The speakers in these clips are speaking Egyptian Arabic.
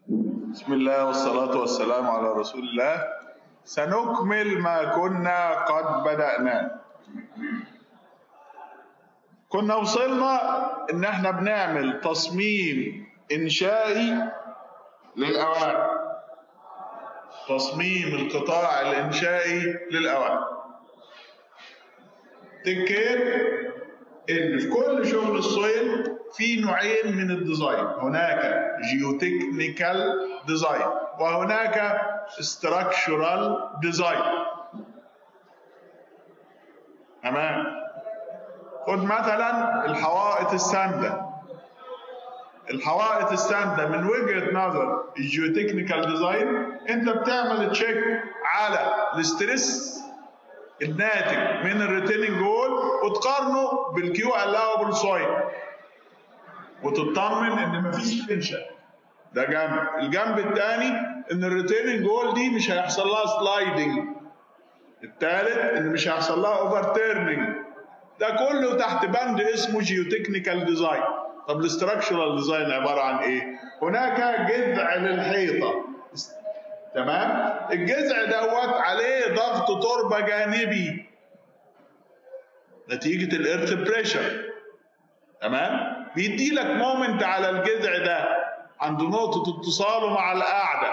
بسم الله والصلاة والسلام على رسول الله سنكمل ما كنا قد بدأناه كنا وصلنا ان احنا بنعمل تصميم انشائي للاواني تصميم القطاع الانشائي للاواني تذكر ان في كل شغل السويل في نوعين من الديزاين هناك جيوتكنيكال ديزاين وهناك ستراكشورال ديزاين تمام خد مثلا الحوائط الساندة الحوائط الساندة من وجهة نظر الجيوتكنيكال ديزاين انت بتعمل تشيك على الاسترس الناتج من الريتيننج وول وتقارنه بالكيو الاوبل سويل وتطمن ان مفيش تنشن ده جنب الجنب الثاني ان الريتيننج وول دي مش هيحصل لها سلايدنج الثالث ان مش هيحصل لها اوفر تيرنينج ده كله تحت بند اسمه جيوتكنيكال ديزاين طب الاستراكشرال ديزاين عباره عن ايه هناك جذع للحيطه تمام الجذع دوت عليه ضغط تربه جانبي نتيجه الارث بريشر تمام بيدي لك مومنت على الجذع ده عند نقطه اتصاله مع القاعده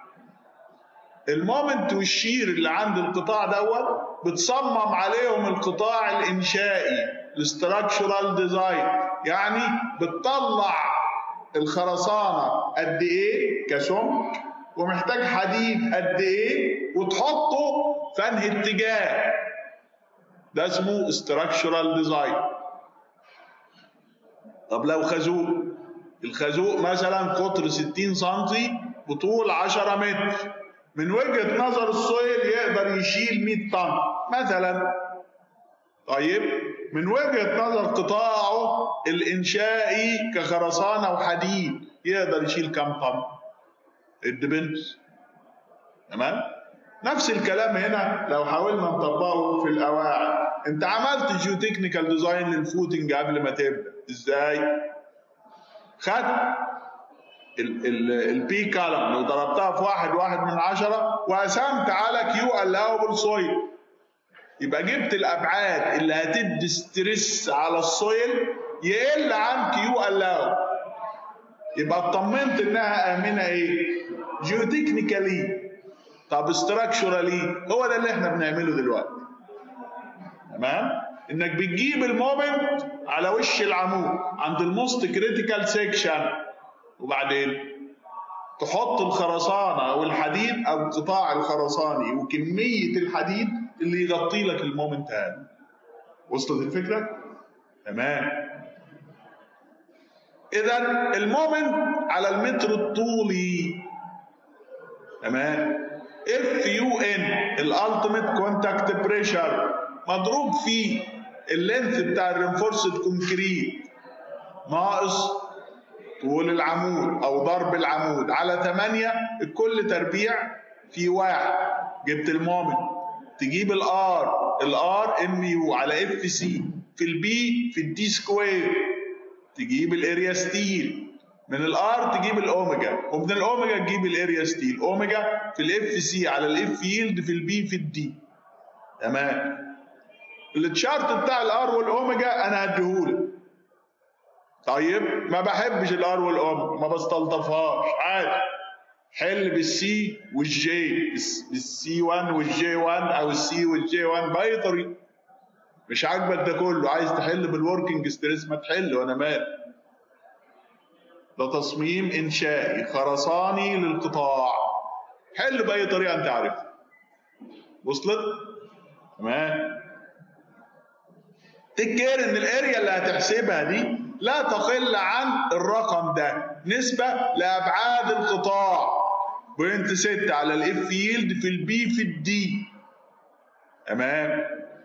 المومنت والشير اللي عند القطاع دوت بتصمم عليهم القطاع الانشائي الاستراكشرال ديزاين يعني بتطلع الخرسانه قد ايه كسمك ومحتاج حديد قد ايه وتحطه في انهي اتجاه ده اسمه استراكشرال ديزاين طب لو خازوق الخازوق مثلا قطر 60 سم وطول 10 متر من وجهه نظر السويل يقدر يشيل 100 طن مثلا طيب من وجهه نظر قطاعه الانشائي كخرسانه وحديد يقدر يشيل كم طن الدبنس تمام نفس الكلام هنا لو حاولنا نطبقه في القواعد انت عملت جيو تكنيكال ديزاين للفوتنج قبل ما تبدا ازاي خدت البي كالم لو ضربتها في واحد واحد من عشرة وقسمت على كيو الاوبل سويل يبقى جبت الابعاد اللي هتدي ستريس على السويل يقل عن كيو الاو يبقى اطمنت انها امنه ايه جيوتكنيكالي طب استراكشورالي هو ده اللي احنا بنعمله دلوقتي تمام انك بتجيب المومنت على وش العمود عند الموست كريتيكال سيكشن وبعدين تحط الخرسانه او الحديد او القطاع الخرساني وكميه الحديد اللي يغطي لك المومنت هذا وصلت الفكره تمام اذا المومنت على المتر الطولي تمام اف يو ان الالتيميت كونتاكت بريشر مضروب في اللينث بتاع الرينفورسد كونكريت ناقص طول العمود او ضرب العمود على 8 الكل تربيع في واحد جبت المومنت تجيب الار الار ام يو على اف سي في البي في الدي سكوير تجيب الاريا ستيل من الار تجيب الاوميجا ومن الاوميجا تجيب الاريا ستيل اوميجا في الاف سي على الاف ييلد في البي في الدي تمام التشارت بتاع الار والاوميجا انا هديهولك طيب ما بحبش الار والاوميجا ما بستلطفهاش عادي حل بالسي والجي بالسي 1 والجي 1 او السي والجي 1 باي طريقه مش عاجبك ده كله عايز تحل بالوركينج ستريس ما تحل وانا مال ده تصميم انشائي خرساني للقطاع حل باي طريقه انت عارفها وصلت تمام تذكر ان الاريا اللي هتحسبها دي لا تقل عن الرقم ده نسبة لأبعاد القطاع بوينت ستة على الاف ييلد في البي في الدي تمام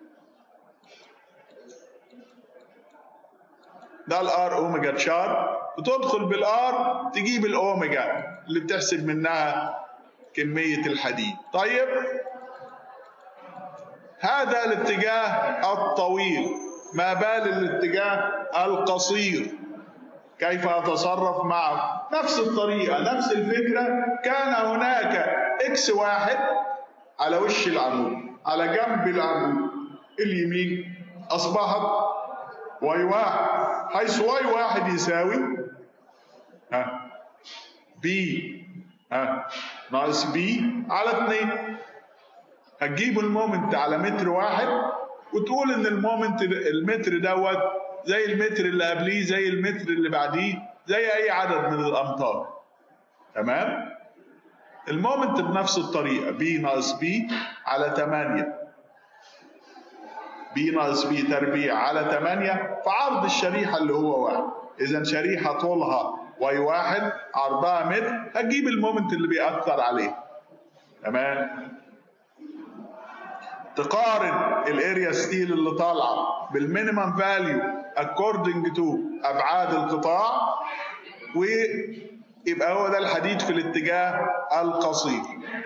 ده الار اوميجا تشارت بتدخل بالار تجيب الاوميجا اللي بتحسب منها كمية الحديد طيب هذا الاتجاه الطويل ما بال الاتجاه القصير كيف أتصرف معه نفس الطريقة نفس الفكرة كان هناك إكس واحد على وش العمود على جنب العمود اليمين أصبحت واي واحد حيث واي واحد يساوي ها بي ها ناقص بي على اتنين هتجيب المومنت على متر واحد وتقول ان المومنت المتر دوت زي المتر اللي قبليه زي المتر اللي بعديه زي اي عدد من الامتار تمام المومنت بنفس الطريقه بي ناقص بي على 8 بي ناقص بي تربيع على 8 فعرض الشريحه اللي هو واحد اذا شريحه طولها واي واحد عرضها متر هتجيب المومنت اللي بيأثر عليه تمام تقارن الاريا ستيل اللي طالعه بالمينيمم فاليو اكوردنج تو ابعاد القطاع ويبقى هو ده الحديد في الاتجاه القصير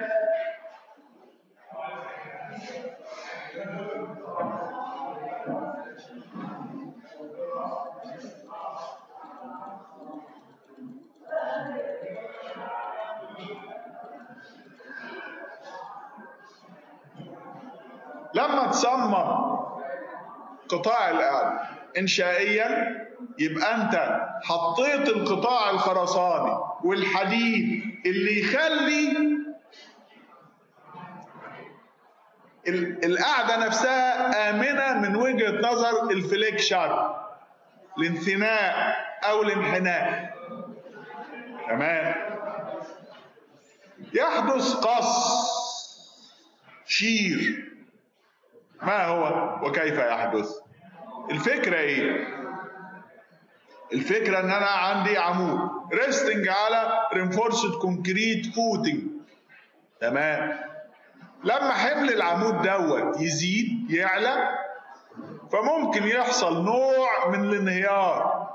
لما تصمم قطاع الآن إنشائيا يبقى أنت حطيت القطاع الخرساني والحديد اللي يخلي القاعدة نفسها آمنة من وجهة نظر الفليكشن الانثناء أو الانحناء تمام يحدث قص شير ما هو وكيف يحدث الفكرة ايه الفكرة ان انا عندي عمود ريستنج على رينفورسد كونكريت فوتنج تمام لما حمل العمود دوت يزيد يعلى فممكن يحصل نوع من الانهيار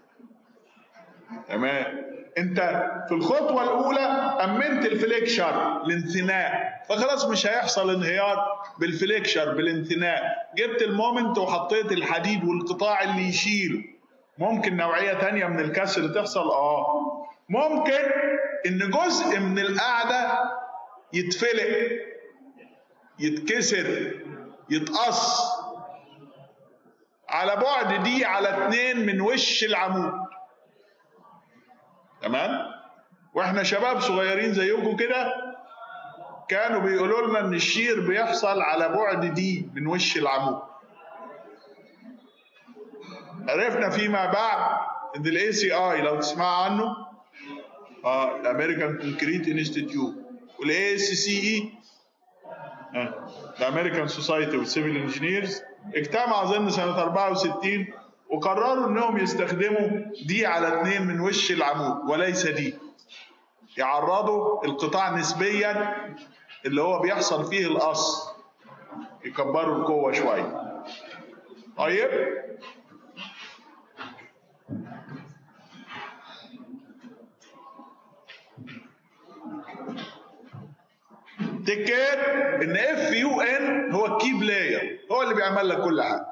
تمام انت في الخطوه الاولى امنت الفليكشر الانثناء فخلاص مش هيحصل انهيار بالفليكشر بالانثناء جبت المومنت وحطيت الحديد والقطاع اللي يشيله ممكن نوعيه تانية من الكسر تحصل اه ممكن ان جزء من القاعده يتفلق يتكسر يتقص على بعد دي على اتنين من وش العمود تمام واحنا شباب صغيرين زيكم كده كانوا بيقولوا لنا ان الشير بيحصل على بعد دي من وش العمود عرفنا فيما بعد ان الاي سي اي لو تسمع عنه اه الامريكان كونكريت انستيتيوت والاي اس سي اي الامريكان سوسايتي والسيفل انجينيرز اجتمع اظن سنه 64 وقرروا انهم يستخدموا دي على اتنين من وش العمود وليس دي يعرضوا القطاع نسبيا اللي هو بيحصل فيه القص يكبروا القوة شوية طيب تكاد ان اف يو ان هو الكي بلاير هو اللي بيعمل لك كل حاجه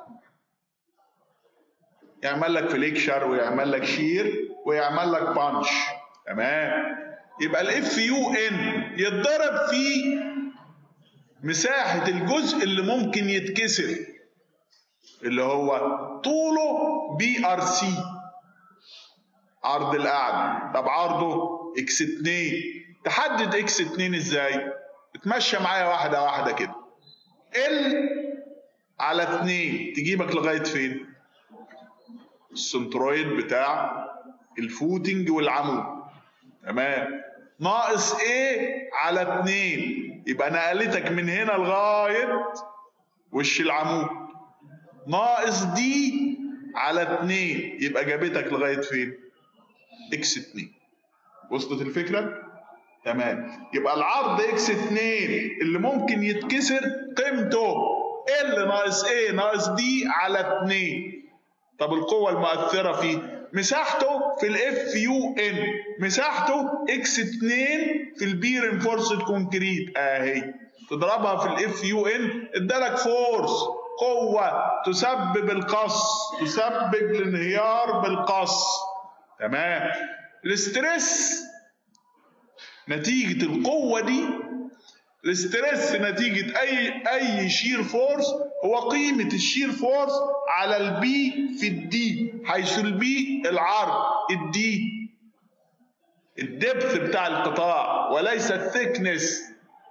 يعمل لك فليكشر ويعمل لك شير ويعمل لك بانش تمام يبقى الاف يو ان يتضرب في مساحة الجزء اللي ممكن يتكسر اللي هو طوله بي ار سي عرض القاعدة طب عرضه اكس 2 تحدد اكس 2 ازاي؟ اتمشى معايا واحدة واحدة كده ال على 2 تجيبك لغاية فين؟ السنترويد بتاع الفوتنج والعمود تمام ناقص ايه على اتنين يبقى نقلتك من هنا لغاية وش العمود ناقص دي على اتنين يبقى جابتك لغاية فين اكس اتنين وصلت الفكرة تمام يبقى العرض اكس اتنين اللي ممكن يتكسر قيمته ال ناقص ايه ناقص دي على اتنين طب القوة المؤثرة فيه مساحته في الاف يو ان مساحته اكس 2 في البي رينفورسد كونكريت اهي تضربها في الاف يو ان ادالك فورس قوة تسبب القص تسبب الانهيار بالقص تمام الاسترس نتيجة القوة دي الاسترس نتيجة أي أي شير فورس هو قيمة الشير فورس على البي في الدي حيث البي العرض الدي الدبث بتاع القطاع وليس الثيكنس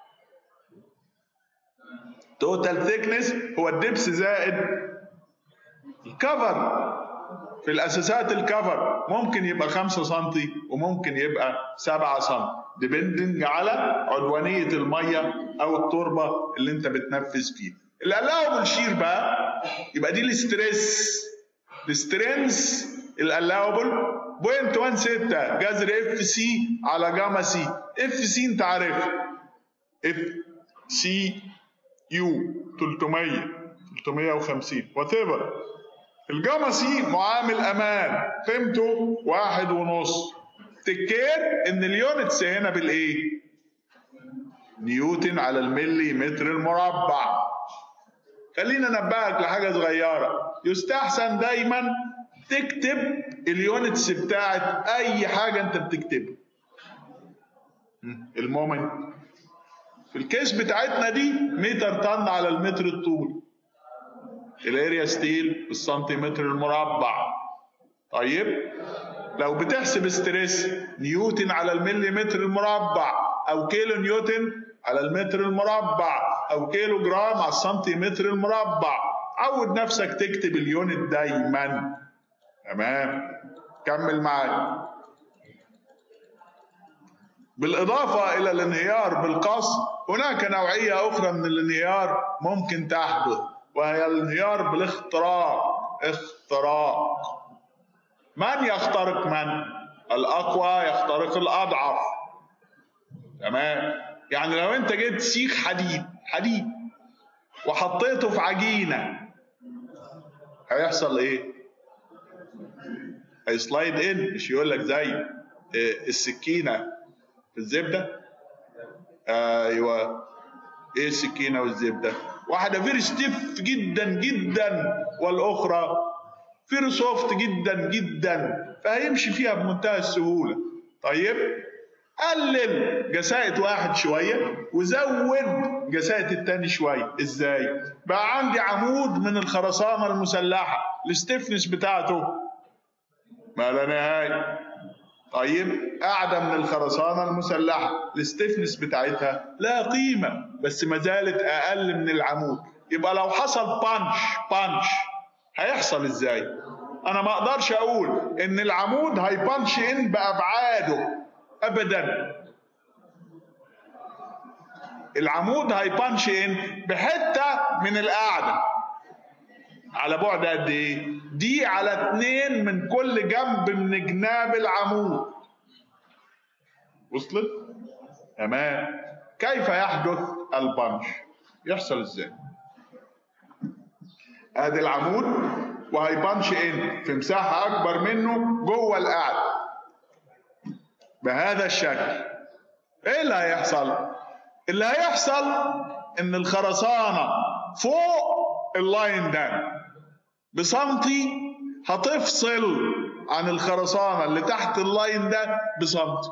توتال ثيكنس هو الدبس زائد الكفر في الاساسات الكفر ممكن يبقى 5 سم وممكن يبقى 7 سم ديبندنج على عدوانيه الميه او التربه اللي انت بتنفذ فيها الالاوبل شير بقى يبقى دي الاستريس السترينث الالاوبل بوينت 16 جذر اف سي على جاما سي اف سي انت عارف اف سي يو 300 350 وات ايفر الجاما سي معامل امان قيمته واحد ونص تكير ان اليونتس هنا بالايه نيوتن على الملي متر المربع خلينا انبهك لحاجه صغيره يستحسن دايما تكتب اليونتس بتاعت اي حاجه انت بتكتبها المومنت في الكيس بتاعتنا دي متر طن على المتر الطول الاريا ستيل بالسنتيمتر المربع طيب لو بتحسب ستريس نيوتن على المليمتر المربع او كيلو نيوتن على المتر المربع او كيلو جرام على السنتيمتر المربع عود نفسك تكتب اليونت دايما تمام كمل معايا بالإضافة إلى الانهيار بالقص هناك نوعية أخرى من الانهيار ممكن تحدث وهي الانهيار بالاختراق اختراق من يخترق من الأقوى يخترق الأضعف تمام يعني لو أنت جبت سيخ حديد حديد وحطيته في عجينة هيحصل إيه؟ هيسلايد إن مش يقول لك زي السكينة في الزبدة ايوه ايه السكينه والزبده واحده فيري ستيف جدا جدا والاخرى فيري سوفت جدا جدا فهيمشي فيها بمنتهى السهوله طيب قلل جساءة واحد شوية وزود جساءة التاني شوية ازاي بقى عندي عمود من الخرسانة المسلحة الستيفنس بتاعته ما لا نهاية طيب قاعده من الخرسانه المسلحه الستيفنس بتاعتها لا قيمه بس ما زالت اقل من العمود يبقى لو حصل بانش بانش هيحصل ازاي انا ما اقدرش اقول ان العمود هيبانش ان بابعاده ابدا العمود هيبانش ان بحته من القاعده على بعد قد ايه؟ دي على اتنين من كل جنب من جناب العمود. وصلت؟ تمام. كيف يحدث البنش؟ يحصل ازاي؟ ادي العمود وهيبنش ان في مساحه اكبر منه جوه القاعده. بهذا الشكل. ايه اللي هيحصل؟ اللي هيحصل ان الخرسانه فوق اللاين ده بسنتي هتفصل عن الخرسانة اللي تحت اللاين ده بسنتي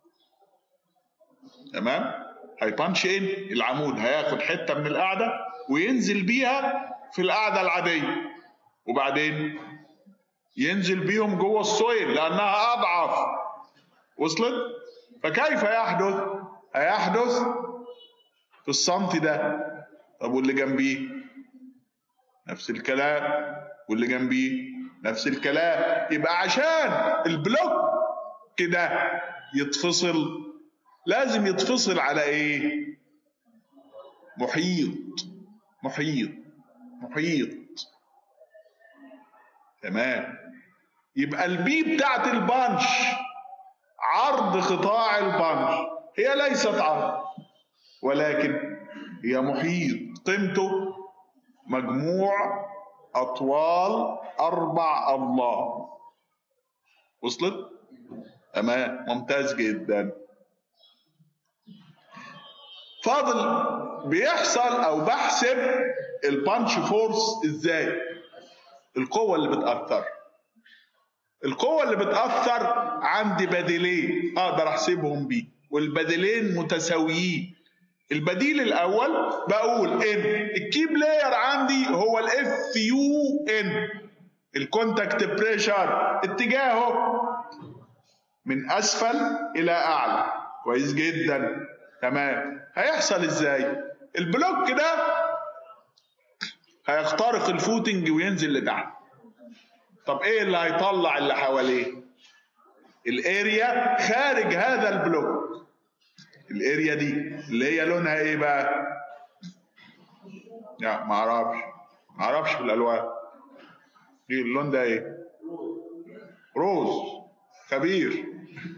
تمام هيبانش ان العمود هياخد حتة من القاعدة وينزل بيها في القاعدة العادية وبعدين ينزل بيهم جوه السويل لأنها أضعف وصلت فكيف يحدث هيحدث في السنتي ده طب واللي جنبيه نفس الكلام واللي جنبيه نفس الكلام يبقى عشان البلوك كده يتفصل لازم يتفصل على ايه محيط محيط محيط تمام يبقى البي بتاعت البانش عرض قطاع البانش هي ليست عرض ولكن هي محيط قيمته مجموع أطوال أربع أضلاع وصلت؟ تمام ممتاز جدا فاضل بيحصل أو بحسب البانش فورس إزاي؟ القوة اللي بتأثر القوة اللي بتأثر عندي بديلين أقدر أحسبهم بيه والبديلين متساويين البديل الأول بقول إن الكي بلاير عندي هو الاف يو ان الكونتاكت بريشر اتجاهه من أسفل إلى أعلى كويس جدا تمام هيحصل إزاي؟ البلوك ده هيخترق الفوتنج وينزل لتحت طب ايه اللي هيطلع اللي حواليه الاريا خارج هذا البلوك الاريا دي اللي هي لونها ايه بقى لا ما اعرفش ما اعرفش في الالوان دي اللون ده ايه روز خبير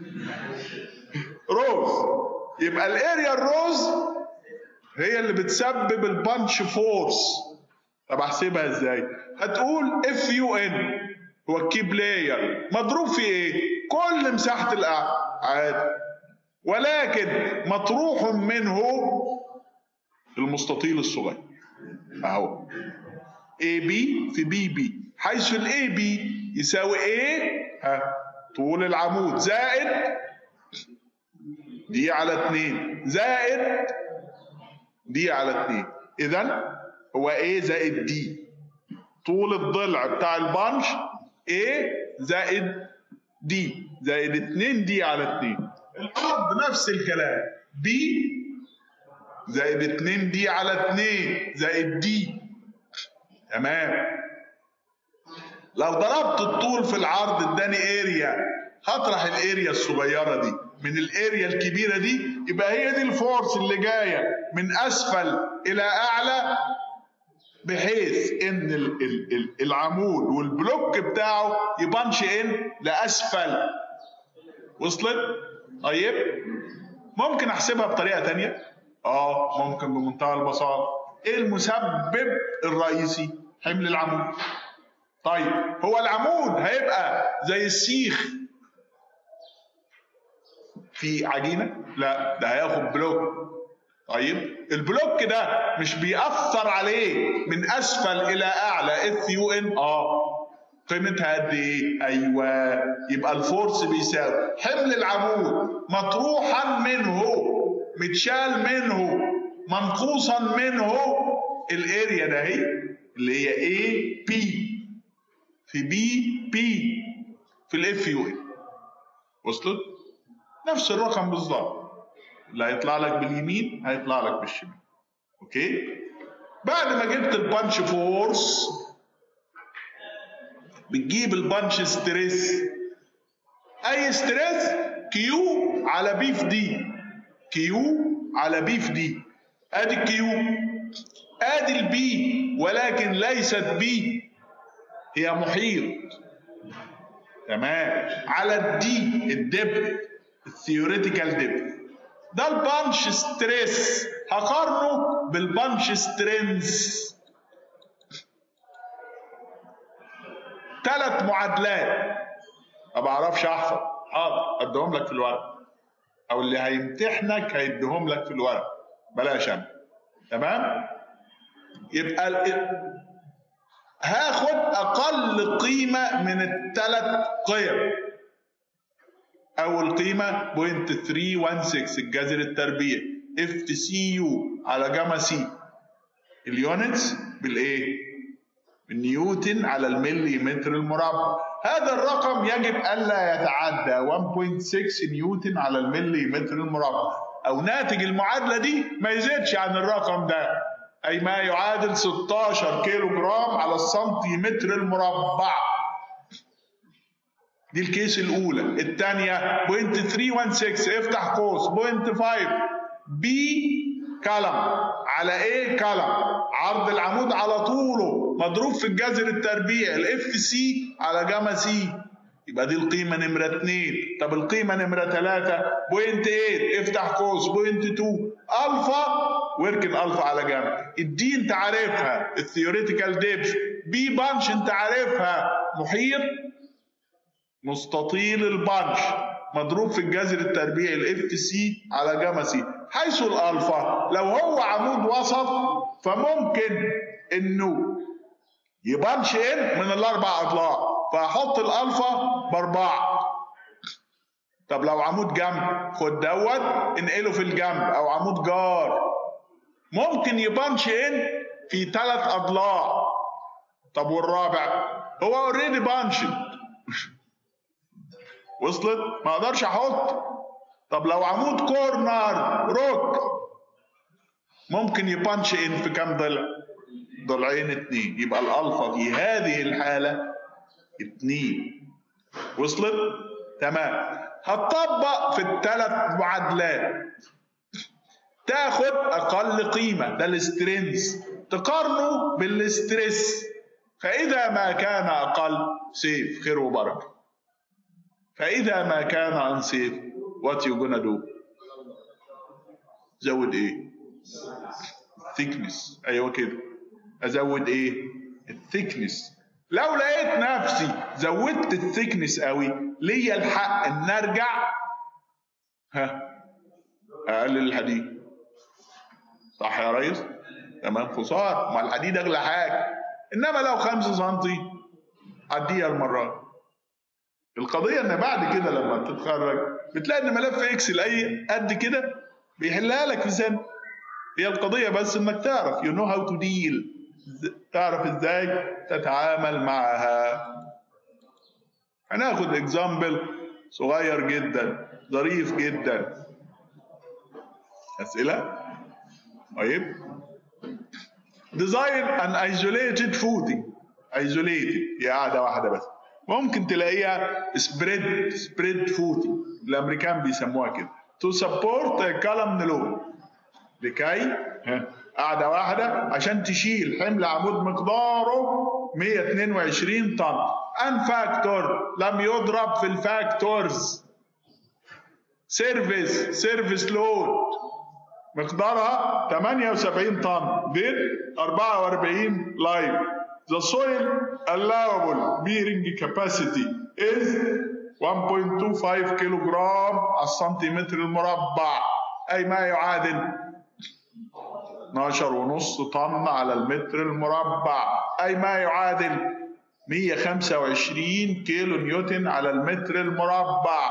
روز يبقى الاريا الروز هي اللي بتسبب البانش فورس طب احسبها ازاي هتقول اف يو ان هو الكي بلاير مضروب في ايه كل مساحه القاع عادي ولكن مطروح منه المستطيل الصغير اهو اي بي في بي بي حيث الاي بي يساوي ايه ها طول العمود زائد دي على اتنين زائد دي على اتنين اذا هو ايه زائد دي طول الضلع بتاع البنش A زائد دي زائد 2 دي على 2 الارض نفس الكلام B زائد 2 دي على 2 زائد دي تمام لو ضربت الطول في العرض اداني اريا هطرح الاريا الصغيره دي من الاريا الكبيره دي يبقى هي دي الفورس اللي جايه من اسفل الى اعلى بحيث ان العمود والبلوك بتاعه يبانش ان لاسفل وصلت طيب ممكن احسبها بطريقه تانية اه ممكن بمنتهى البساطه ايه المسبب الرئيسي حمل العمود طيب هو العمود هيبقى زي السيخ في عجينه لا ده هياخد بلوك طيب البلوك ده مش بيأثر عليه من اسفل الى اعلى اف يو ان اه قيمتها قد ايه؟ ايوه يبقى الفورس بيساوي حمل العمود مطروحا منه متشال منه منقوصا منه الاريا ده هي اللي هي اي بي في بي بي في الاف يو ان وصلت؟ نفس الرقم بالظبط اللي هيطلع لك باليمين هيطلع لك بالشمال اوكي بعد ما جبت البانش فورس بتجيب البانش ستريس اي ستريس كيو على بي في دي كيو على بي في دي ادي الكيو ادي البي ولكن ليست بي هي محيط تمام على الدي الدب الثيوريتيكال دب ده البانش ستريس هقارنه بالبانش سترينز ثلاث معادلات ما بعرفش احفظ حاضر اديهم لك في الورق او اللي هيمتحنك هيديهم لك في الورق بلاش انا تمام يبقى هاخد اقل قيمه من الثلاث قيم اول قيمه 0.316 الجذر التربيع اف سي يو على جاما سي اليونتس بالايه بالنيوتن على المليمتر المربع هذا الرقم يجب الا يتعدى 1.6 نيوتن على المليمتر المربع او ناتج المعادله دي ما يزيدش عن الرقم ده اي ما يعادل 16 كيلو جرام على السنتيمتر المربع دي الكيس الاولى الثانيه 0.316 افتح قوس 0.5 بي كلم على ايه كلم عرض العمود على طوله مضروب في الجذر التربيع الاف سي على جاما سي يبقى دي القيمه نمره 2 طب القيمه نمره 3 بوينت 8 افتح قوس بوينت 2 الفا واركن الفا على جنب الدي انت عارفها الثيوريتيكال ديبس بي بانش انت عارفها محيط مستطيل البانش مضروب في الجذر التربيعي الاف سي على جاما سي حيث الالفا لو هو عمود وسط فممكن انه يبانش ان من الاربع اضلاع فهحط الالفا باربعه طب لو عمود جنب خد دوت انقله في الجنب او عمود جار ممكن يبانش ان في ثلاث اضلاع طب والرابع هو اوريدي بانشد وصلت ما اقدرش احط طب لو عمود كورنر روك ممكن يبانش ان في كام ضلع ضلعين اتنين يبقى الالفا في هذه الحاله اتنين وصلت تمام هتطبق في الثلاث معادلات تاخد اقل قيمه ده الاسترينز تقارنه بالاستريس فاذا ما كان اقل سيف خير وبركه فاذا ما كان انسيف وات يو gonna دو زود ايه thickness ايوه كده ازود ايه الثيكنس لو لقيت نفسي زودت الثيكنس قوي ليا الحق ان ارجع ها اقلل الحديد صح يا ريس تمام خساره ما الحديد اغلى حاجه انما لو 5 سم عديها المره القضيه ان بعد كده لما تتخرج بتلاقي ان ملف اكسل اي قد كده بيحلها لك في سنه هي القضيه بس انك تعرف يو نو هاو تو ديل تعرف ازاي تتعامل معها هناخد اكزامبل صغير جدا ظريف جدا اسئله طيب ديزاين ان ايزوليتد فودنج ايزوليتد هي قاعده واحده بس ممكن تلاقيها سبريد سبريد فوتنج الامريكان بيسموها كده تو سبورت كولمن لود لكي قاعده واحده عشان تشيل حمل عمود مقداره 122 طن ان فاكتور لم يضرب في الفاكتورز سيرفيس سيرفيس لود مقدارها 78 طن دين 44 لايف The soil allowable bearing capacity is 1.25 كيلوغرام على السنتيمتر المربع أي ما يعادل 12 ونص طن على المتر المربع أي ما يعادل 125 كيلو نيوتن على المتر المربع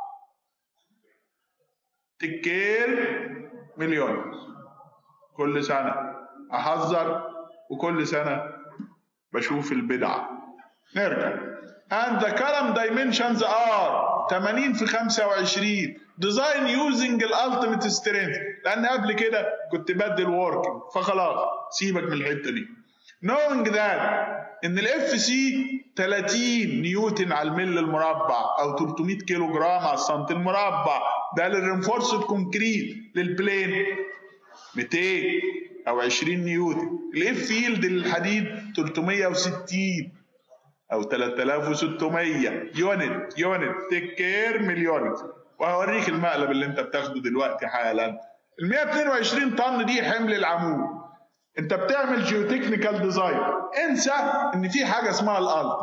تكير مليون كل سنة أحذر وكل سنة بشوف البدعة نرجع and the column dimensions are 80 في 25 design using الالتيميت strength لان قبل كده كنت بدل working فخلاص سيبك من الحته دي knowing that ان الاف سي 30 نيوتن على المل المربع او 300 كيلو جرام على السنتي المربع ده للرينفورسد كونكريت للبلين 200 او 20 نيوتن الاف فيلد للحديد 360 او 3600 يونت يونت تيك كير مليونت وهوريك المقلب اللي انت بتاخده دلوقتي حالا ال 122 طن دي حمل العمود انت بتعمل جيوتكنيكال ديزاين انسى ان في حاجه اسمها الارض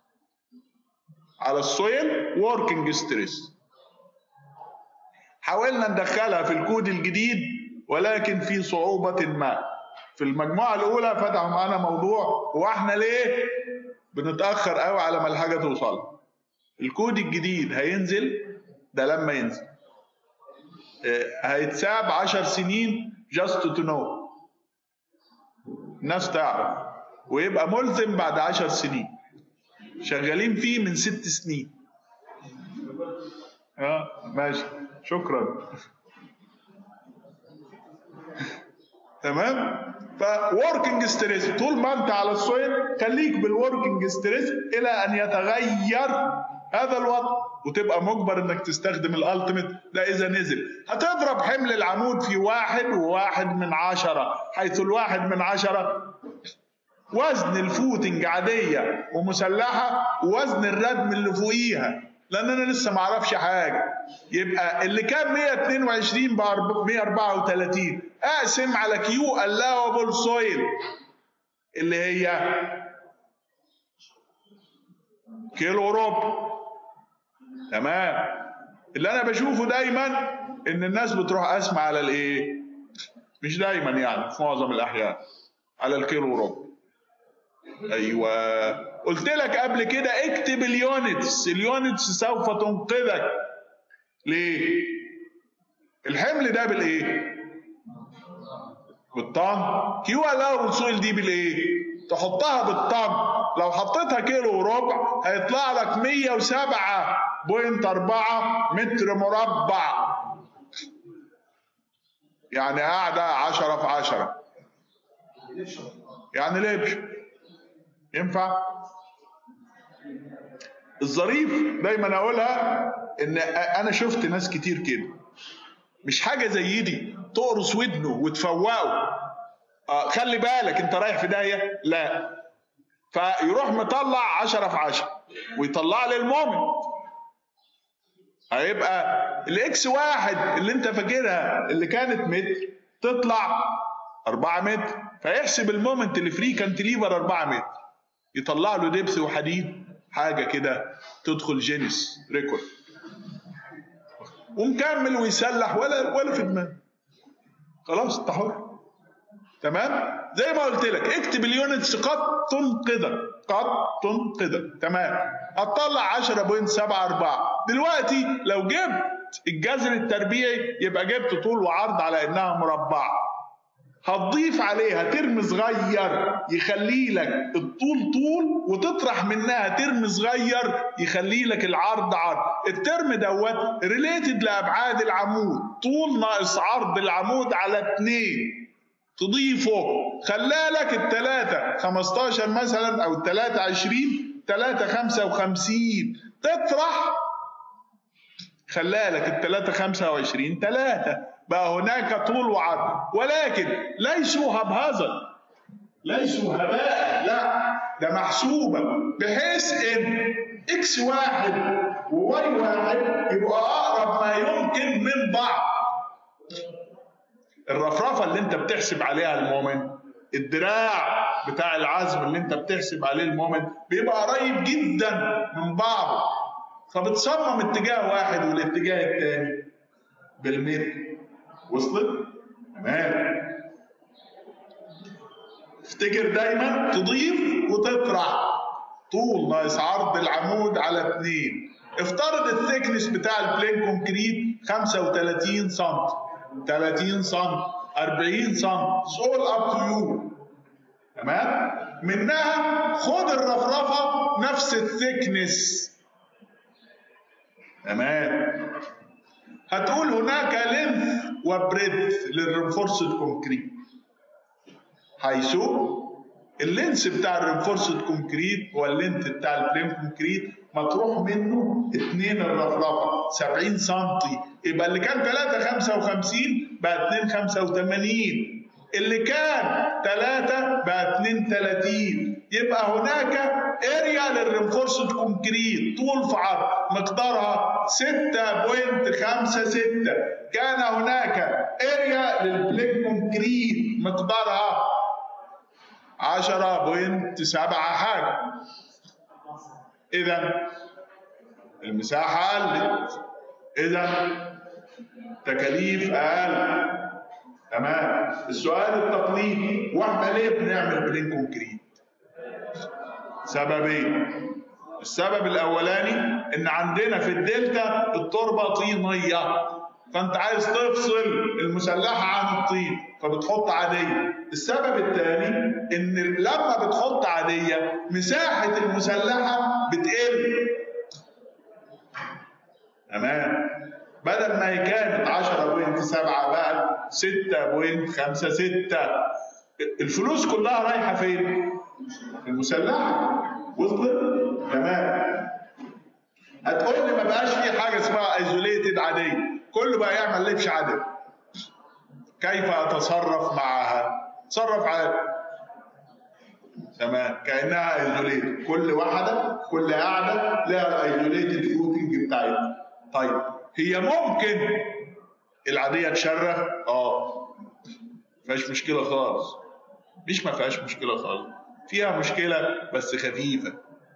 على السويل وركينج ستريس حاولنا ندخلها في الكود الجديد ولكن في صعوبة ما في المجموعة الأولى فتحوا معانا موضوع هو احنا ليه بنتأخر قوي على ما الحاجة توصل الكود الجديد هينزل ده لما ينزل هيتساب 10 سنين just to know الناس تعرف ويبقى ملزم بعد 10 سنين شغالين فيه من ست سنين اه ماشي شكرا تمام فوركينج ستريس طول ما انت على السويل خليك بالوركينج ستريس الى ان يتغير هذا الوضع وتبقى مجبر انك تستخدم الالتيميت ده اذا نزل هتضرب حمل العمود في واحد وواحد من عشرة حيث الواحد من عشرة وزن الفوتنج عادية ومسلحة ووزن الردم اللي فوقيها لان انا لسه ما اعرفش حاجه يبقى اللي كان 122 ب 134 اقسم على كيو allowable سويل اللي هي كيلو ربع تمام اللي انا بشوفه دايما ان الناس بتروح اسمع على الايه مش دايما يعني في معظم الاحيان على الكيلو ربع ايوه قلت لك قبل كده اكتب اليونتس اليونتس سوف تنقذك ليه الحمل ده بالايه بالطن كيو الاول سويل دي بالايه تحطها بالطن لو حطيتها كيلو وربع هيطلع لك 107.4 متر مربع يعني قاعدة عشرة في عشرة يعني لبش ينفع الظريف دايما اقولها ان انا شفت ناس كتير كده مش حاجه زي دي تقرص ودنه وتفوقه آه خلي بالك انت رايح في داهيه لا فيروح مطلع 10 في 10 ويطلع لي المومنت هيبقى الاكس واحد اللي انت فاكرها اللي كانت متر تطلع 4 متر فيحسب المومنت اللي فري كانتليفر 4 متر يطلع له دبس وحديد حاجه كده تدخل جينيس ريكورد ومكمل ويسلح ولا ولا في دماغه خلاص انت حر تمام زي ما قلت لك اكتب اليونتس قد تنقذك قد تنقذك تمام هتطلع 10.74 دلوقتي لو جبت الجذر التربيعي يبقى جبت طول وعرض على انها مربعه هتضيف عليها ترم صغير يخلي لك الطول طول وتطرح منها ترم صغير يخلي لك العرض عرض الترم دوت ريليتد لابعاد العمود طول ناقص عرض العمود على اتنين تضيفه خلالك التلاتة 15 مثلا او التلاتة 20 تلاتة 55 تطرح خلالك التلاتة 25 تلاتة بقى هناك طول وعرض ولكن ليسوا هبهزا ليسوا هباء لا ده محسوبة بحيث ان اكس واحد وواي واحد يبقى اقرب ما يمكن من بعض الرفرفة اللي انت بتحسب عليها المومنت الدراع بتاع العزم اللي انت بتحسب عليه المومنت بيبقى قريب جدا من بعضه فبتصمم اتجاه واحد والاتجاه الثاني بالمتر وصلت؟ تمام افتكر دايما تضيف وتطرح طول ناقص عرض العمود على اتنين افترض الثيكنس بتاع البلين كونكريت 35 سم 30 سم 40 سم all up to you تمام منها خد الرفرفه نفس الثيكنس تمام هتقول هناك لينث وبريدث للرينفورسد كونكريت حيث اللينس بتاع الرينفورسد كونكريت هو اللينث بتاع البلين كونكريت مطروح منه اتنين الرفرفه 70 سم يبقى اللي كان 3 55 بقى 2 85 اللي كان 3 بقى 2 30 يبقى هناك اريا للرينفورسد كونكريت طول في عرض مقدارها 6.56 كان هناك اريا للبلين كونكريت مقدارها 10.7 حاجه اذا المساحه قلت اذا تكاليف اقل تمام السؤال التقليدي واحنا ليه بنعمل بلين كونكريت سببين السبب الاولاني ان عندنا في الدلتا التربه طينيه فانت عايز تفصل المسلحه عن الطين فبتحط عاديه السبب الثاني ان لما بتحط عاديه مساحه المسلحه بتقل تمام بدل ما هي كانت 10.7 بقت 6.56 الفلوس كلها رايحه فين؟ في المسلحه وصلت؟ تمام هتقول لي ما بقاش في حاجه اسمها ايزوليتد عاديه كله بقى يعمل لبش عادي كيف اتصرف معها؟ تصرف عادي تمام كانها ايزوليتد كل واحده كل قاعده لها الايزوليتد فوتنج بتاعتها طيب هي ممكن العاديه تشرخ اه ما فيهاش مشكله خالص مش ما فيهاش مشكله خالص فيها مشكله بس خفيفه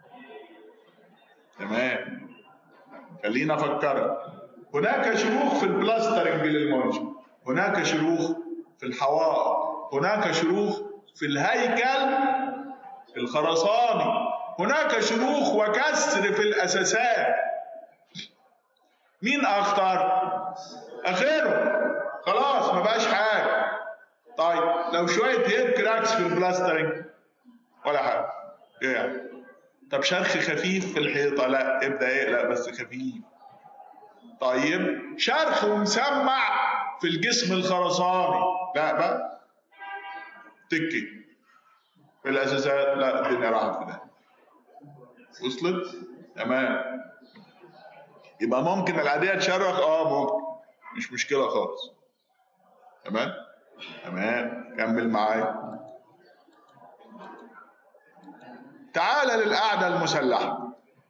تمام خلينا افكرك هناك شروخ في البلاسترنج للمنشأ هناك شروخ في الحوائط هناك شروخ في الهيكل الخرساني هناك شروخ وكسر في الاساسات مين اخطر اخره خلاص ما بقاش حاجه طيب لو شويه هيد كراكس في البلاسترنج ولا حاجه ايه يعني طب شرخ خفيف في الحيطه لا ابدا يقلق بس خفيف طيب شرخ ومسمع في الجسم الخرساني لا بقى تكي في الاساسات لا الدنيا راحت في ده وصلت تمام يبقى ممكن العاديه تشرخ اه ممكن مش مشكله خالص تمام تمام كمل معايا تعال للقعده المسلحه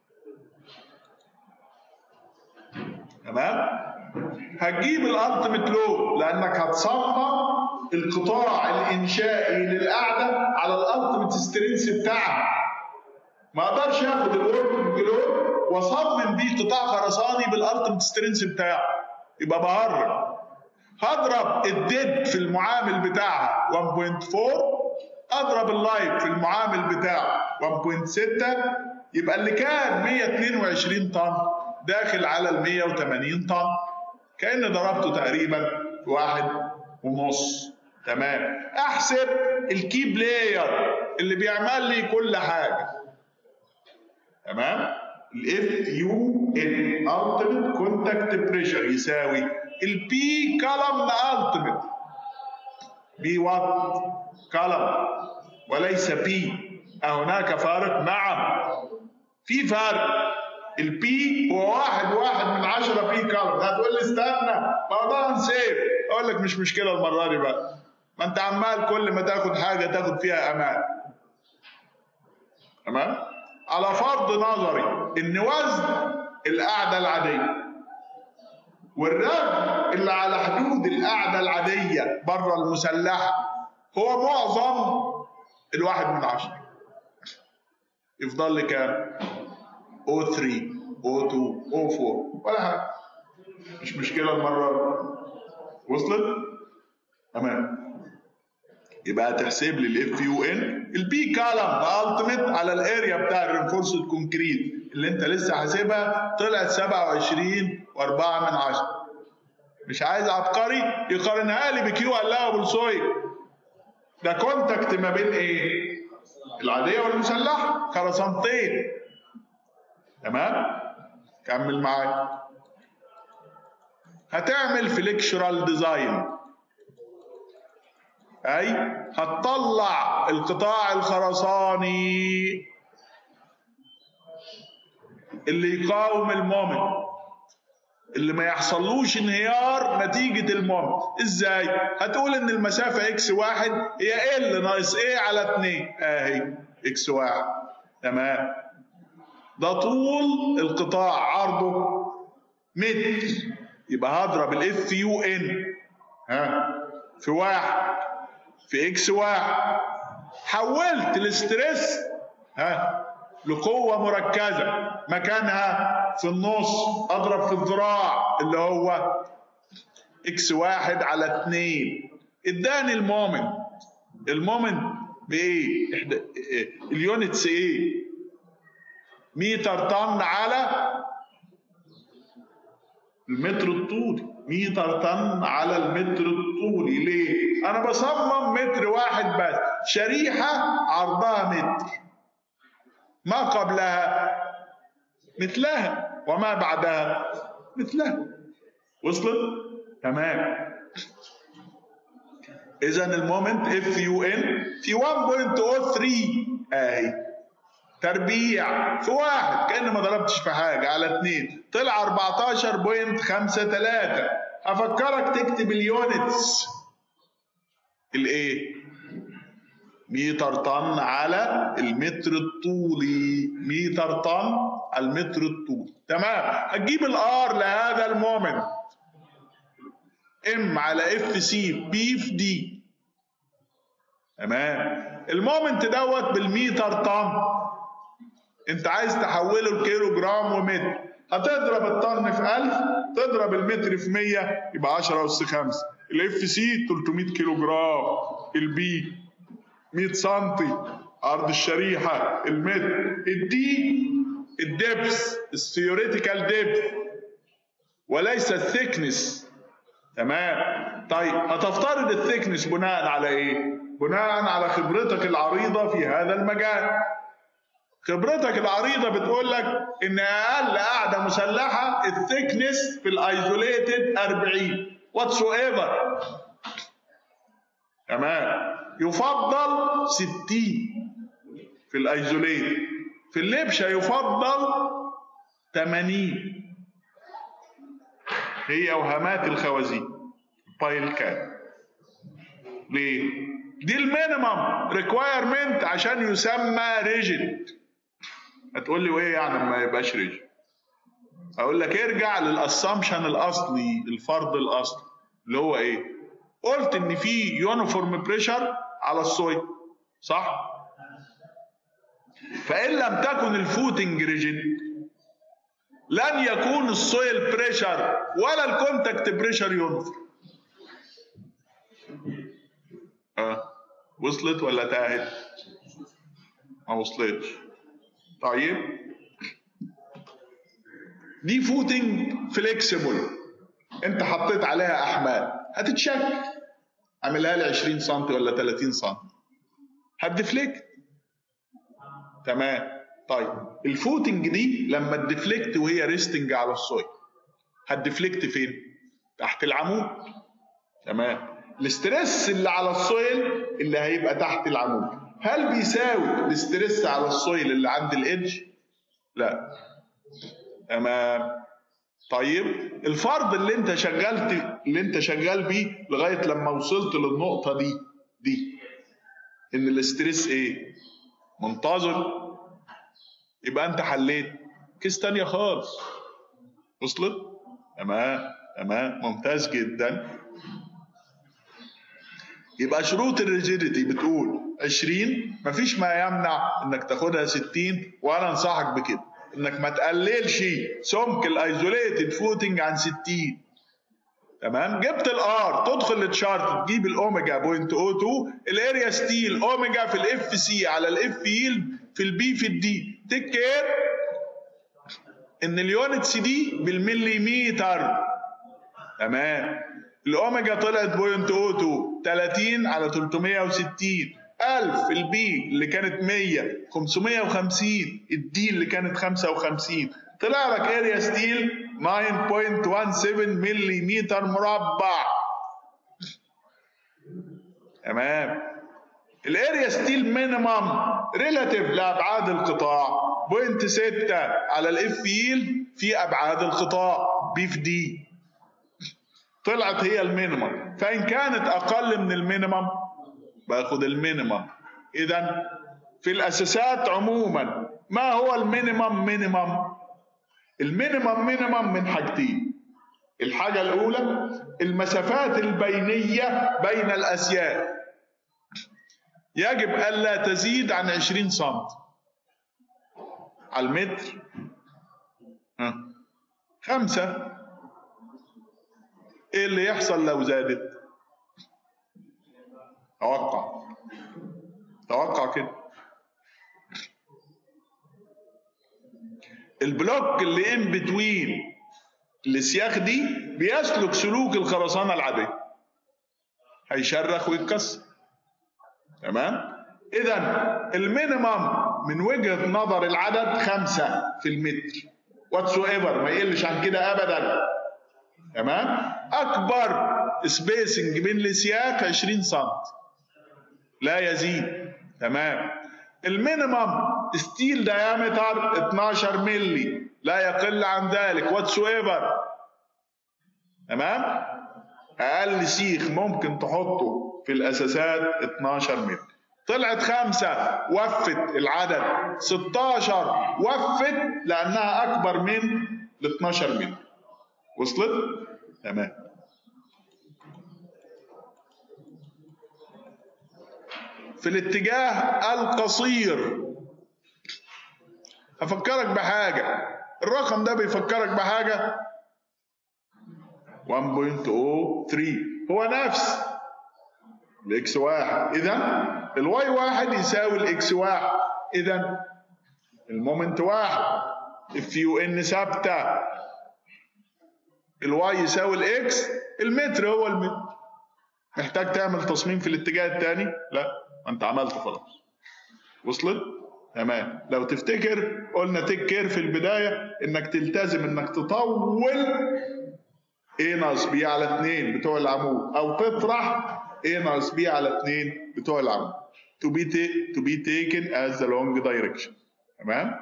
تمام هتجيب الالتيميت لود لانك هتصمم القطاع الانشائي للقعده على الالتيميت سترينث بتاعها ما اقدرش اخد الوركينج لود واصمم بيه قطاع خرساني بالالتيميت سترينث بتاعه يبقى بهرب هضرب الديد في المعامل بتاعها 1.4 اضرب اللايف في المعامل بتاعه 1.6 يبقى اللي كان 122 طن داخل على ال 180 طن كأن ضربته تقريبا واحد ونص تمام احسب الكي بلاير اللي بيعمل لي كل حاجه تمام الاف يو ان التيميت كونتاكت بريشر يساوي البي كولم التيميت بي وات كولم وليس بي أهناك فارق؟ نعم في فرق البي هو واحد واحد من عشرة بي كولم هتقول لي استنى موضوع سيف اقول لك مش مشكله المره دي بقى ما انت عمال كل ما تاخد حاجه تاخد فيها امان تمام على فرض نظري ان وزن القاعده العاديه والرجل اللي على حدود القاعده العاديه بره المسلحه هو معظم الواحد من عشرة يفضل لي كام؟ O3 O2 O4 ولا حاجه مش مشكله المره دي وصلت؟ تمام يبقى هتحسب لي الاف يو ان البي كالم التيميت على الاريا بتاع الرينفورسد كونكريت اللي انت لسه حاسبها طلعت 27 و4 من 10 مش عايز عبقري يقارنها لي بكيو الاوبل سويل ده كونتاكت ما بين ايه؟ العاديه والمسلحه خرسانتين تمام؟ كمل معايا هتعمل فليكشرال ديزاين اي هتطلع القطاع الخرساني اللي يقاوم المومنت اللي ما يحصلوش انهيار نتيجة المومنت ازاي هتقول ان المسافة اكس واحد هي ال ناقص ايه على اتنين اهي اكس واحد تمام ده طول القطاع عرضه متر يبقى هضرب الاف يو ان ها في واحد في اكس واحد حولت الاسترس ها لقوة مركزة مكانها في النص اضرب في الذراع اللي هو اكس واحد على اتنين اداني المومنت المومنت بايه؟ إحدى اليونتس ايه؟ متر طن على المتر الطولي متر طن على المتر الطولي ليه؟ أنا بصمم متر واحد بس شريحة عرضها متر ما قبلها مثلها وما بعدها مثلها وصلت؟ تمام إذا المومنت اف يو ان في 1.03 اهي تربيع في واحد كأن ما ضربتش في حاجة على اتنين طلع 14.53 أفكرك تكتب اليونتس الإيه؟ متر طن على المتر الطولي متر طن على المتر الطولي تمام هتجيب الار لهذا المومنت ام على اف سي بي في دي تمام المومنت دوت بالمتر طن انت عايز تحوله لكيلو جرام ومتر هتضرب الطن في 1000 تضرب المتر في 100 يبقى 10 اس 5 الاف سي 300 كيلو جرام البي 100 سم عرض الشريحه المتر الدي الدبس الثيوريتيكال ديبث وليس الثيكنس تمام طيب هتفترض الثيكنس بناء على ايه بناء على خبرتك العريضه في هذا المجال خبرتك العريضه بتقول لك ان اقل قاعده مسلحه الثيكنس في الايزوليتد 40 واتس ايفر تمام يفضل 60 في الايزوليت في اللبشه يفضل 80 هي وهمات الخوازيق بايل كان ليه؟ دي المينيمم ريكوايرمنت عشان يسمى ريجيد هتقول لي وايه يعني ما يبقاش ريجيد اقول لك ارجع للاسامبشن الاصلي الفرض الاصلي اللي هو ايه قلت ان في يونيفورم بريشر على السويل صح فان لم تكن الفوتنج ريجيد لن يكون السويل بريشر ولا الكونتاكت بريشر يونيفورم اه وصلت ولا تاهت ما وصلتش طيب دي فوتنج فليكسيبل انت حطيت عليها احمال هتتشك اعملها لي 20 سم ولا 30 سم هتدفليكت تمام طيب الفوتنج دي لما تدفليكت وهي ريستنج على السويل هتدفليكت فين؟ تحت العمود تمام الاسترس اللي على السويل اللي هيبقى تحت العمود هل بيساوي الاسترس على السويل اللي عند الادج؟ لا تمام طيب الفرض اللي انت شغلت اللي انت شغال بيه لغايه لما وصلت للنقطه دي دي ان الاسترس ايه؟ منتظر يبقى انت حليت كيس تانية خالص وصلت؟ تمام تمام ممتاز جدا يبقى شروط الريجيديتي بتقول 20 مفيش ما يمنع انك تاخدها 60 وانا انصحك بكده انك ما تقللش سمك الايزوليتد فوتنج عن 60 تمام جبت الار تدخل التشارت تجيب الاوميجا بوينت او 2 الاريا ستيل اوميجا في الاف سي على الاف ييلد في البي في الدي تيك كير ان اليونتس دي بالمليمتر تمام الاوميجا طلعت بوينت او 2 30 على 360 1000 البي اللي كانت 100 550 الدي اللي كانت 55 طلع لك اريا ستيل 9.17 ملم مربع تمام الاريا ستيل مينيمم ريلاتيف لابعاد القطاع بوينت 6 على الاف ييل في ابعاد القطاع بي في دي طلعت هي المينيمم فان كانت اقل من المينيمم باخد المينيمم اذا في الاساسات عموما ما هو المينيمم مينيمم المينيمم مينيمم من حاجتين الحاجه الاولى المسافات البينيه بين الاسياف يجب ألا تزيد عن 20 سم على المتر ها. خمسة ايه اللي يحصل لو زادت توقع توقع كده البلوك اللي ان بتوين السياخ دي بيسلك سلوك الخرسانة العادية هيشرخ ويتكسر تمام اذا المينيمم من وجهه نظر العدد خمسة في المتر واتس ايفر ما يقلش عن كده ابدا تمام اكبر سبيسنج بين السياق 20 سم لا يزيد تمام المينيمم ستيل دايمتر 12 ملي لا يقل عن ذلك واتس ايفر تمام اقل سيخ ممكن تحطه في الاساسات 12 متر طلعت خمسة وفت العدد 16 وفت لأنها أكبر من ال 12 متر وصلت؟ تمام في الاتجاه القصير هفكرك بحاجة الرقم ده بيفكرك بحاجة 1.03 هو نفس الاكس واحد اذا الواي واحد يساوي الاكس واحد اذا المومنت واحد اف يو ان ثابته الواي يساوي الاكس المتر هو المتر محتاج تعمل تصميم في الاتجاه الثاني لا ما انت عملته خلاص وصلت تمام لو تفتكر قلنا تيك كير في البدايه انك تلتزم انك تطول A ناقص B على 2 بتوع العمود او تطرح A ناقص B على 2 بتوع العمود to be ta- to be taken as the long direction تمام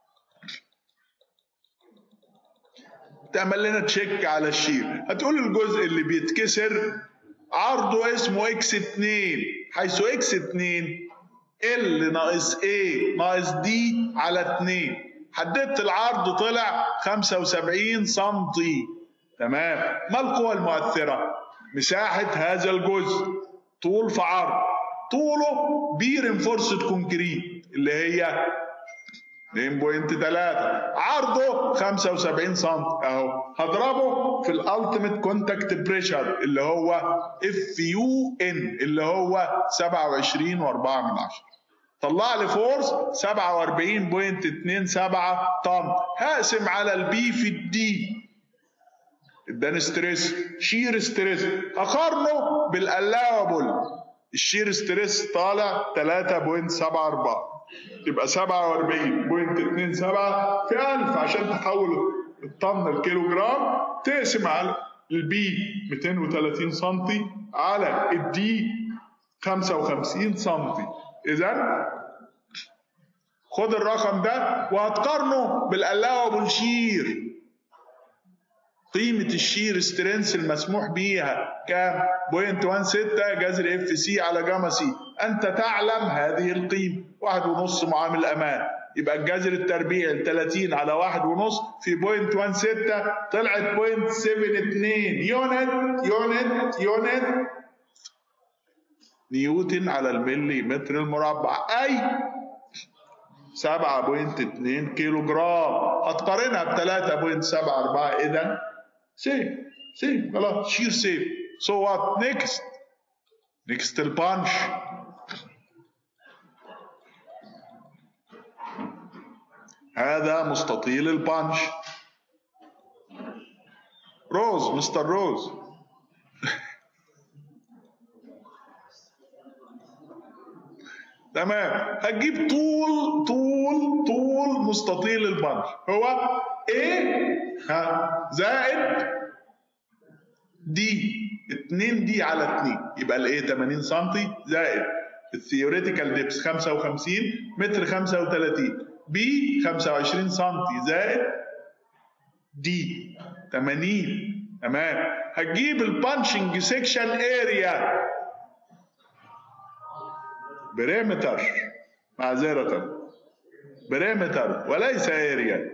تعمل لنا تشيك على الشير هتقول الجزء اللي بيتكسر عرضه اسمه اكس 2 حيث اكس 2 ال ناقص A ناقص دي على 2 حددت العرض طلع 75 سنتي تمام ما القوى المؤثرة مساحة هذا الجزء طول في عرض طوله بي رينفورسد كونكريت اللي هي 2.3 عرضه 75 سم اهو هضربه في الالتيميت كونتاكت بريشر اللي هو اف يو ان اللي هو 27 و4 من 10 طلع لي فورس 47.27 طن هقسم على البي في الدي اداني ستريس شير ستريس اقارنه بالالاوبل الشير ستريس طالع 3.74 تبقى 47.27 في 1000 عشان تحول الطن الكيلو جرام تقسم على البي 230 سم على الدي 55 سم اذا خد الرقم ده وهتقارنه بالالاوبل شير قيمة الشير سترينث المسموح بيها كام؟ 0.16 جذر اف سي على جاما سي، أنت تعلم هذه القيمة، واحد ونص معامل أمان، يبقى الجذر التربيع ال 30 على واحد ونص في 0.16 طلعت 0.72 يونت يونت يونت نيوتن على الملي متر المربع أي 7.2 كيلو جرام هتقارنها ب 3.74 اذا سيف سيف خلاص شير سيف سو وات نيكست نيكست البانش هذا مستطيل البانش روز مستر روز تمام هتجيب طول طول طول مستطيل البنش هو A ها زائد دي 2 دي على 2 يبقى ال A 80 سم زائد الثيوريتيكال ديبس 55 متر 35 B 25 سم زائد دي 80 تمام هتجيب البانشنج سيكشن اريا بريمتر معذرة بريمتر وليس اريا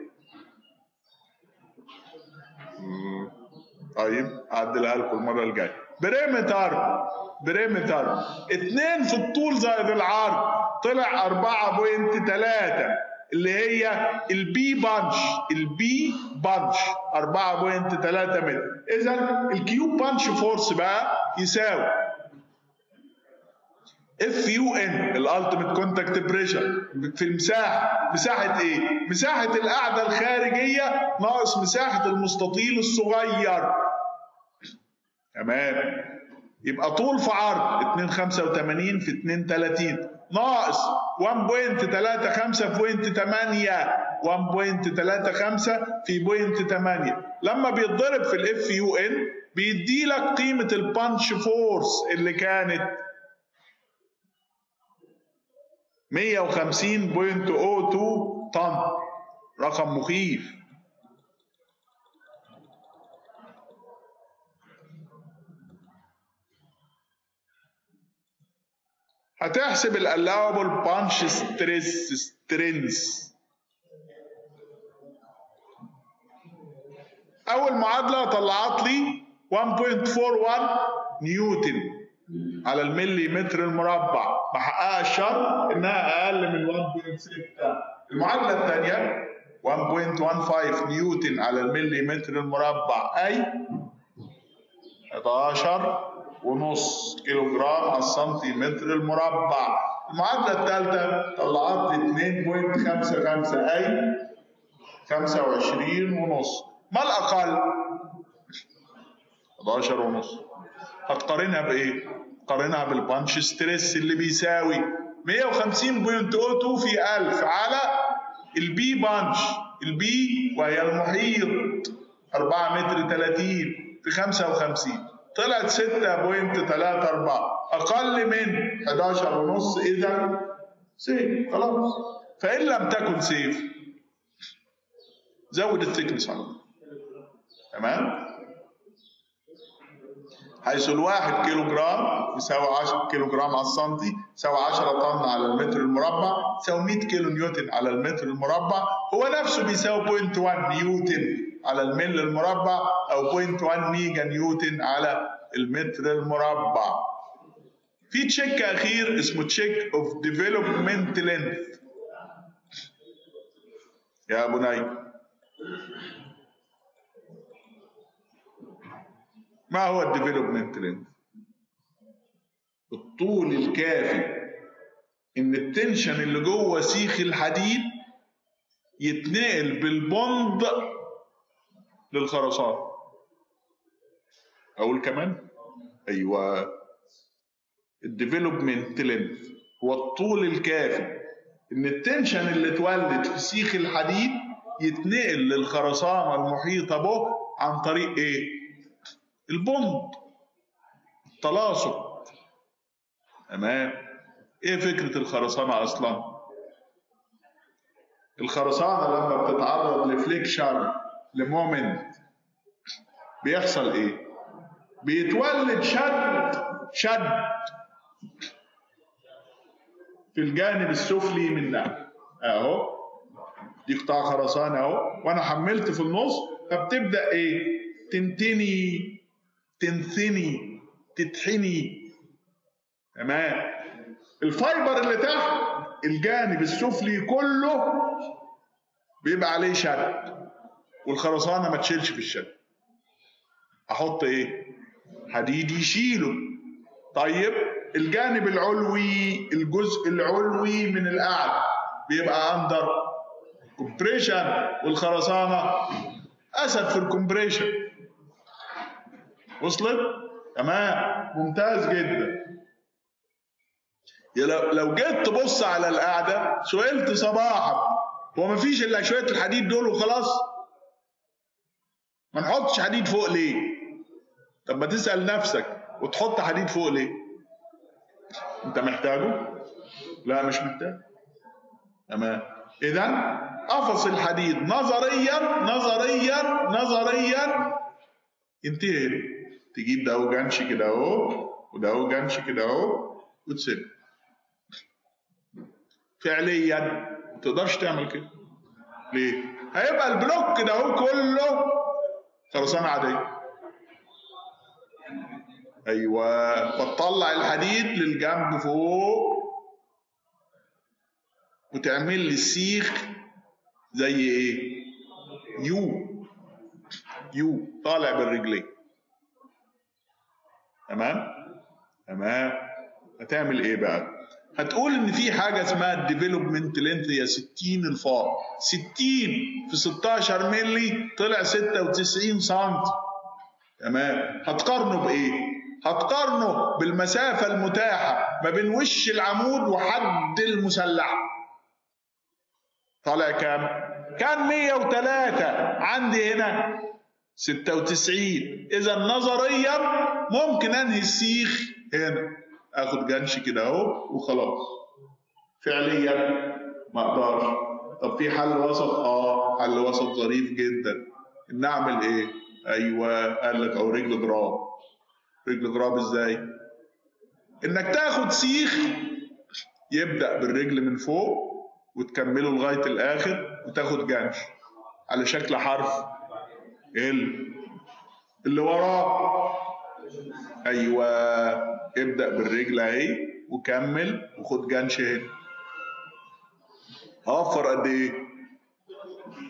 طيب اعدلها لكم المره الجايه بريمتر بريمتر اتنين في الطول زائد العرض طلع 4.3 اللي هي البي بانش البي بانش 4.3 متر اذا الكيو بانش فورس بقى يساوي اف يو ان الالتيميت كونتاكت بريشر في المساحه مساحه ايه مساحه القاعده الخارجيه ناقص مساحه المستطيل الصغير تمام يبقى طول في عرض 285 في 230 ناقص 1.35 في 1.35 في بوينت 8 لما بيتضرب في الاف يو ان بيدي لك قيمه البانش فورس اللي كانت 150.02 طن رقم مخيف هتحسب الالوبل بانش ستريس سترينس اول معادله طلعت لي 1.41 نيوتن على الملي متر المربع محققه الشرط انها اقل من 1.6 المعادله الثانيه 1.15 نيوتن على الملي متر المربع اي 11 ونص كيلو جرام على السنتيمتر المربع المعادلة الثالثة طلعت لي 2.55 أي 25 ونص ما الأقل 11 ونص هتقارنها بإيه؟ قارنها بالبانش ستريس اللي بيساوي 150.02 في 1000 على البي بانش البي وهي المحيط 4 متر 30 في 55 طلعت 6.34 اقل من 11 ونص اذا سيف خلاص فان لم تكن سيف زود الثيكنس على طول تمام حيث الواحد كيلو جرام يساوي 10 كيلو جرام على السنتي يساوي 10 طن على المتر المربع يساوي 100 كيلو نيوتن على المتر المربع هو نفسه بيساوي 0.1 نيوتن على المل المربع او 0.1 ميجا نيوتن على المتر المربع في تشيك اخير اسمه تشيك اوف ديفلوبمنت لينث يا بني ما هو الديفلوبمنت لينث الطول الكافي ان التنشن اللي جوه سيخ الحديد يتنقل بالبوند للخرسانه اقول كمان ايوه الديفلوبمنت لينث هو الطول الكافي ان التنشن اللي اتولد في سيخ الحديد يتنقل للخرسانه المحيطه به عن طريق ايه البوند التلاصق تمام ايه فكره الخرسانه اصلا الخرسانه لما بتتعرض لفليكشن لمومنت بيحصل ايه بيتولد شد شد في الجانب السفلي منها اهو دي قطاع خرسانه اهو وانا حملت في النص فبتبدا ايه تنتني تنثني تتحني تمام الفايبر اللي تحت الجانب السفلي كله بيبقى عليه شد والخرسانه ما تشيلش في الشد احط ايه حديد يشيله طيب الجانب العلوي الجزء العلوي من القعده بيبقى اندر كومبريشن والخرسانه اسد في الكومبريشن وصلت تمام ممتاز جدا لو لو جيت تبص على القعده سئلت صباحا هو مفيش الا شويه الحديد دول وخلاص ما نحطش حديد فوق ليه طب ما تسال نفسك وتحط حديد فوق ليه انت محتاجه لا مش محتاج تمام اذا قفص الحديد نظريا نظريا نظريا ينتهي تجيب ده اهو جنش كده اهو وده اهو جنش كده اهو وتسيب فعليا ما تقدرش تعمل كده ليه؟ هيبقى البلوك ده اهو كله خرسانه عاديه ايوه بتطلع الحديد للجنب فوق وتعمل لي سيخ زي ايه يو يو طالع بالرجلين تمام تمام هتعمل ايه بقى هتقول ان في حاجه اسمها الديفلوبمنت لينث هي 60 الفار 60 في 16 مللي طلع 96 سم تمام هتقارنه بايه هتقارنه بالمسافة المتاحة ما بين وش العمود وحد المسلح طالع كام؟ كان 103 عندي هنا 96 إذا نظريا ممكن أنهي السيخ هنا آخد جنش كده أهو وخلاص فعليا ما أقدرش طب في حل وسط؟ آه حل وسط ظريف جدا إن أعمل إيه؟ أيوه قال لك أو رجل جرام رجل جراب ازاي انك تاخد سيخ يبدا بالرجل من فوق وتكمله لغايه الاخر وتاخد جنش على شكل حرف ال اللي وراه ايوه ابدا بالرجل اهي وكمل وخد جنش هنا هوفر قد ايه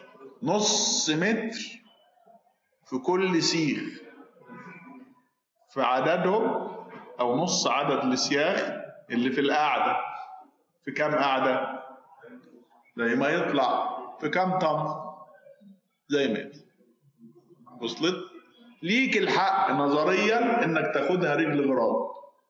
نص متر في كل سيخ في عددهم او نص عدد السياخ اللي في القاعده في كام قاعده زي ما يطلع في كام طن زي ما يطلع وصلت ليك الحق نظريا انك تاخدها رجل غراب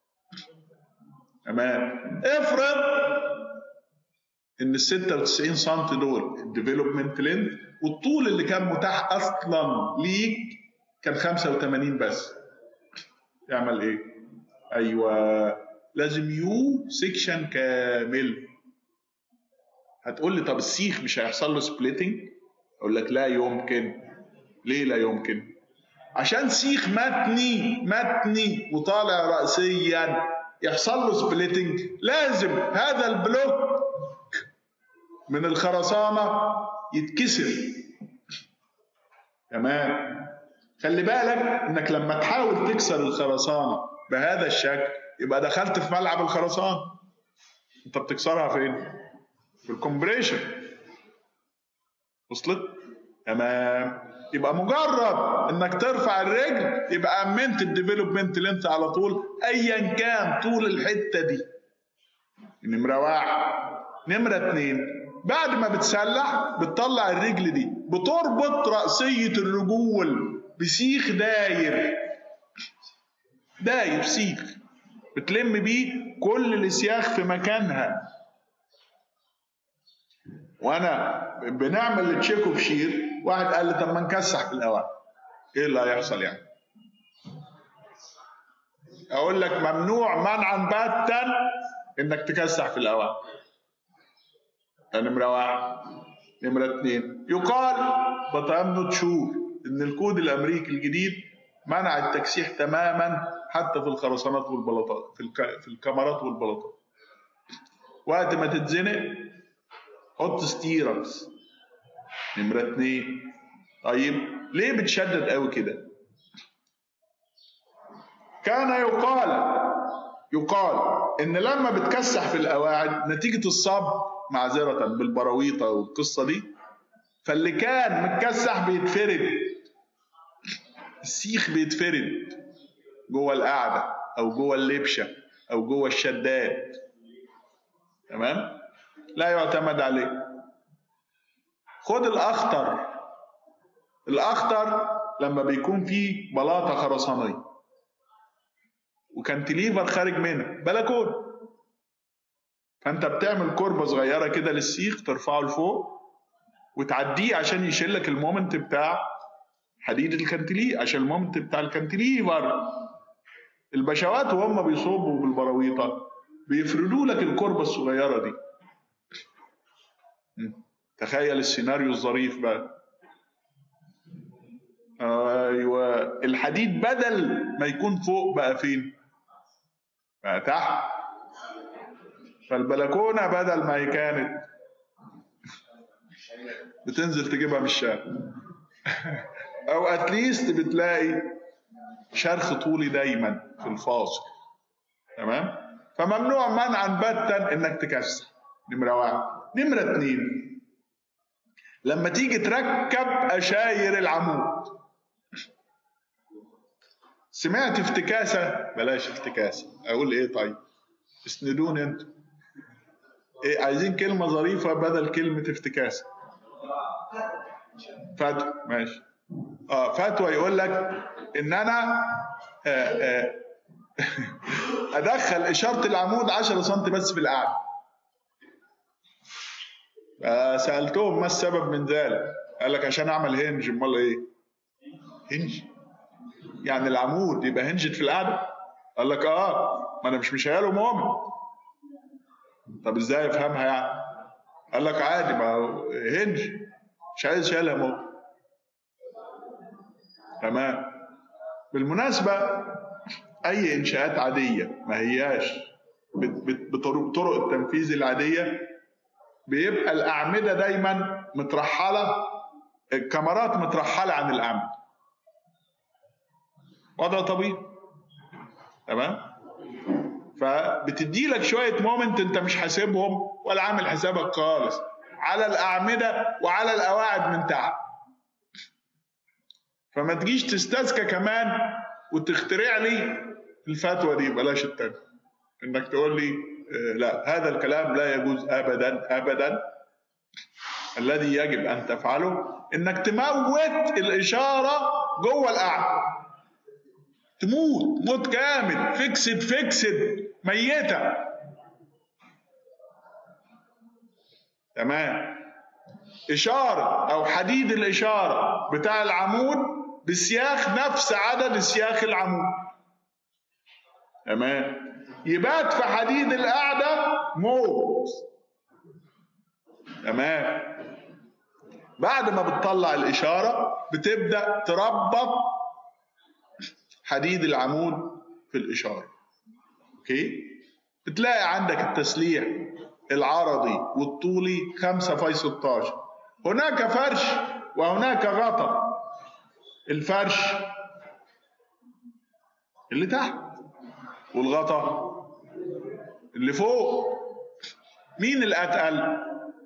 تمام افرض ان ال 96 سم دول الديفلوبمنت لينث والطول اللي كان متاح اصلا ليك كان 85 بس يعمل ايه؟ ايوه لازم يو سيكشن كامل هتقول لي طب السيخ مش هيحصل له سبليتنج؟ اقول لك لا يمكن ليه لا يمكن؟ عشان سيخ متني متني وطالع رأسيا يحصل له سبليتنج لازم هذا البلوك من الخرسانة يتكسر تمام خلي بالك انك لما تحاول تكسر الخرسانة بهذا الشكل يبقى دخلت في ملعب الخرسانة انت بتكسرها فين؟ في الكومبريشن وصلت؟ تمام يبقى مجرد انك ترفع الرجل يبقى امنت الديفلوبمنت لينث على طول ايا كان طول الحته دي نمره واحد نمره اتنين بعد ما بتسلح بتطلع الرجل دي بتربط رأسية الرجول بسيخ داير داير سيخ بتلم بيه كل الاسياخ في مكانها وانا بنعمل تشيك اوف شير واحد قال لي طب ما نكسح في الاوعى ايه اللي هيحصل يعني اقول لك ممنوع منعا باتا انك تكسح في الاوعى نمرة واحد نمرة اثنين يقال بتأمنوا شهور إن الكود الأمريكي الجديد منع التكسيح تماما حتى في الخرسانات والبلاطات في, الك... في الكاميرات والبلاطات وقت ما تتزنق حط ستيركس نمرة اثنين طيب ليه بتشدد قوي كده؟ كان يقال يقال ان لما بتكسح في القواعد نتيجه الصب معذره بالبراويطه والقصه دي فاللي كان متكسح بيتفرد السيخ بيتفرد جوه القعده او جوه اللبشه او جوه الشداد تمام لا يعتمد عليه خد الاخطر الاخطر لما بيكون فيه بلاطه خرسانيه وكانتليفر خارج منها بلكون فانت بتعمل كربه صغيره كده للسيخ ترفعه لفوق وتعديه عشان يشيل لك المومنت بتاع حديد الكانتليفر عشان المومنت بتاع الكانتليفر البشوات وهم بيصوبوا بالبراويطه بيفردوا لك الكربه الصغيره دي تخيل السيناريو الظريف بقى ايوه الحديد بدل ما يكون فوق بقى فين بقى تحت فالبلكونه بدل ما هي كانت بتنزل تجيبها من الشارع او اتليست بتلاقي شرخ طولي دايما في الفاصل تمام فممنوع منعا باتا انك تكسر نمره واحد نمره اتنين لما تيجي تركب اشاير العمود سمعت افتكاسه بلاش افتكاسه اقول ايه طيب اسندوني انتوا ايه عايزين كلمه ظريفه بدل كلمه افتكاسه فتوى ماشي اه فتوى يقول لك ان انا آه آه ادخل اشاره العمود 10 سم بس في القعده سالتهم ما السبب من ذلك قال لك عشان اعمل هنج امال ايه هنج يعني العمود يبقى هنجت في القعده قال لك اه ما انا مش مشيله مؤمن طب ازاي افهمها يعني قال لك عادي ما هنج مش عايز شايلها مؤمن تمام بالمناسبه اي انشاءات عاديه ما هياش بطرق التنفيذ العاديه بيبقى الاعمده دايما مترحله الكاميرات مترحله عن الاعمده وضع طبيعي تمام فبتدي لك شويه مومنت انت مش حاسبهم ولا عامل حسابك خالص على الاعمده وعلى القواعد من تحت فما تجيش تستذكى كمان وتخترع لي الفتوى دي بلاش التاني انك تقول لي آه، لا هذا الكلام لا يجوز ابدا ابدا الذي يجب ان تفعله انك تموت الاشاره جوه القعده تموت موت كامل فيكسد فيكسد ميته تمام اشاره او حديد الاشاره بتاع العمود بسياخ نفس عدد سياخ العمود تمام يبات في حديد القعده موت تمام بعد ما بتطلع الاشاره بتبدا تربط حديد العمود في الاشاره اوكي بتلاقي عندك التسليح العرضي والطولي 5 في 16 هناك فرش وهناك غطا الفرش اللي تحت والغطا اللي فوق مين الاتقل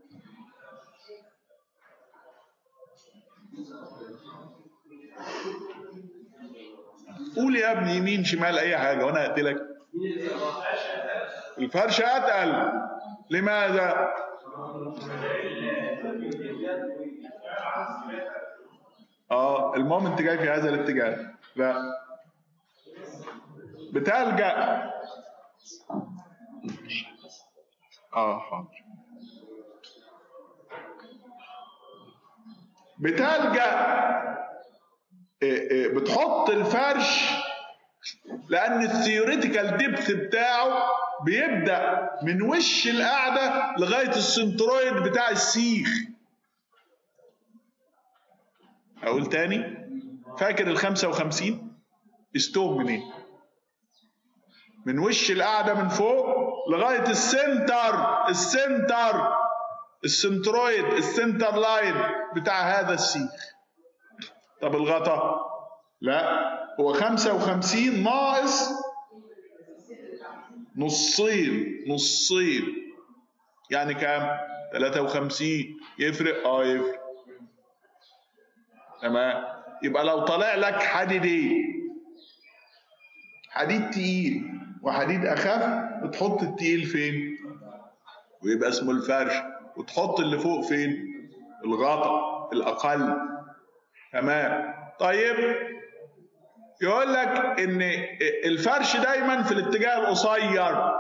قول يا ابني يمين شمال اي حاجه وانا اقتلك الفرش اتقل لماذا اه المهم انت جاي في هذا الاتجاه لا بتلجأ اه حاضر بتلجأ إيه، إيه، بتحط الفرش لان الثيوريتيكال ديبث بتاعه بيبدا من وش القعده لغايه السنترويد بتاع السيخ اقول تاني فاكر ال 55 استوم منين من وش القعده من فوق لغايه السنتر السنتر السنترويد السنتر لاين بتاع هذا السيخ طب الغطا لا هو 55 ناقص نصين نصين يعني كام 53 يفرق اه يفرق تمام يبقى لو طالع لك حديدين حديد تقيل وحديد اخف بتحط التقيل فين ويبقى اسمه الفرش وتحط اللي فوق فين الغطا الاقل تمام طيب يقول لك ان الفرش دايما في الاتجاه القصير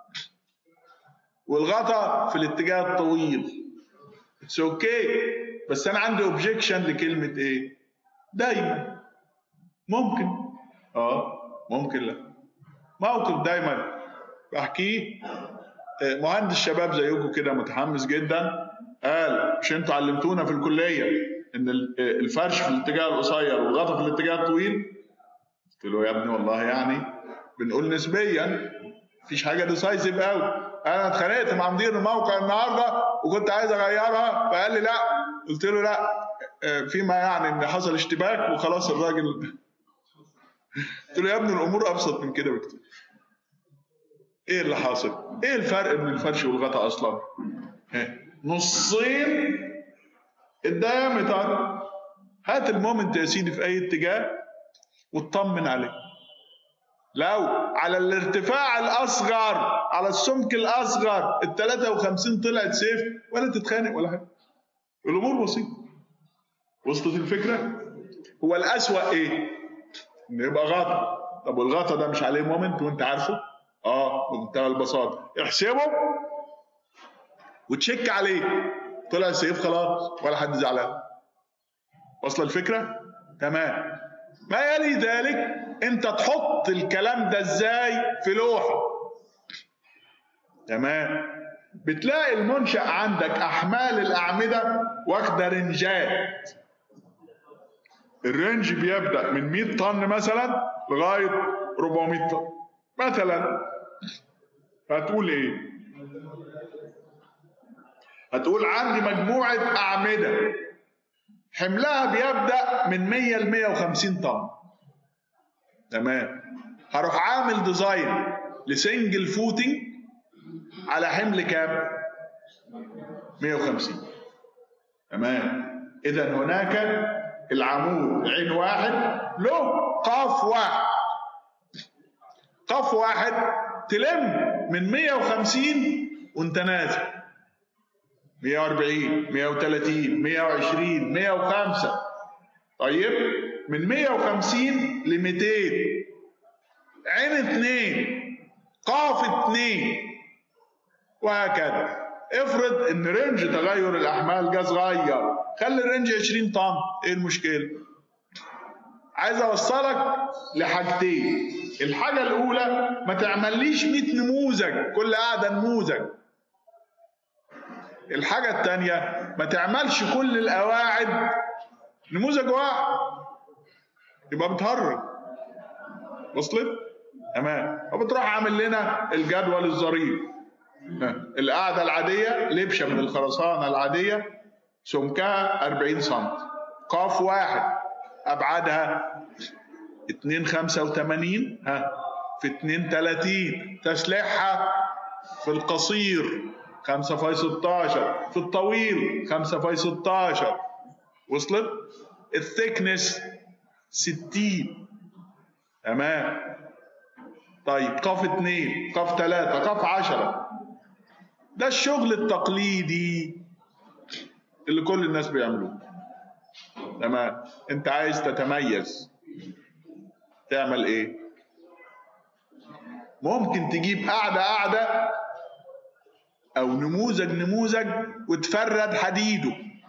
والغطا في الاتجاه الطويل اتس اوكي okay. بس انا عندي اوبجيكشن لكلمه ايه دايما ممكن اه ممكن لا موقف دايما بحكيه آه، مهندس شباب زيكم كده متحمس جدا قال مش انتوا علمتونا في الكليه ان آه، الفرش في الاتجاه القصير والغطا في الاتجاه الطويل قلت له يا ابني والله يعني بنقول نسبيا مفيش حاجه ديسايسيف قوي انا اتخانقت مع مدير الموقع النهارده وكنت عايز اغيرها فقال لي لا قلت له لا آه، فيما يعني ان حصل اشتباك وخلاص الراجل قلت له يا ابني الامور ابسط من كده بكتير ايه اللي حاصل ايه الفرق بين الفرش والغطا اصلا نصين الديامتر هات المومنت يا سيدي في اي اتجاه واطمن عليه لو على الارتفاع الاصغر على السمك الاصغر ال 53 طلعت سيف ولا تتخانق ولا حاجه الامور بسيطه وصلت الفكره هو الاسوأ ايه ان يبقى غطا طب والغطا ده مش عليه مومنت وانت عارفه اه بمنتهى البساطه احسبه وتشيك عليه طلع سيف خلاص ولا حد زعلان وصل الفكره تمام ما يلي ذلك انت تحط الكلام ده ازاي في لوحه تمام بتلاقي المنشأ عندك أحمال الأعمدة واخدة رنجات الرنج بيبدأ من 100 طن مثلا لغاية 400 طن مثلا هتقول إيه؟ هتقول عندي مجموعة أعمدة حملها بيبدأ من 100 ل 150 طن تمام هروح عامل ديزاين لسنجل فوتنج على حمل كام 150 تمام اذا هناك العمود عين واحد له قاف واحد قاف واحد تلم من 150 وانت نازل 140 130 120 105 طيب من 150 ل 200 عين اثنين قاف اثنين وهكذا افرض ان رينج تغير الاحمال جه صغير خلي الرينج 20 طن ايه المشكله عايز اوصلك لحاجتين الحاجه الاولى ما تعمليش 100 نموذج كل قاعده نموذج الحاجه الثانيه ما تعملش كل القواعد نموذج واحد يبقى بتهرج وصلت تمام وبتروح عامل لنا الجدول الظريف القاعده العاديه لبشه من الخرسانه العاديه سمكها 40 سم قاف واحد ابعادها 2 85 ها في 2 30 تسليحها في القصير 5 في 16 في الطويل 5 في 16 وصلت الثيكنس 60 تمام طيب قاف 2 قاف 3 قاف 10 ده الشغل التقليدي اللي كل الناس بيعملوه تمام انت عايز تتميز تعمل ايه ممكن تجيب قاعدة قاعدة او نموذج نموذج وتفرد حديده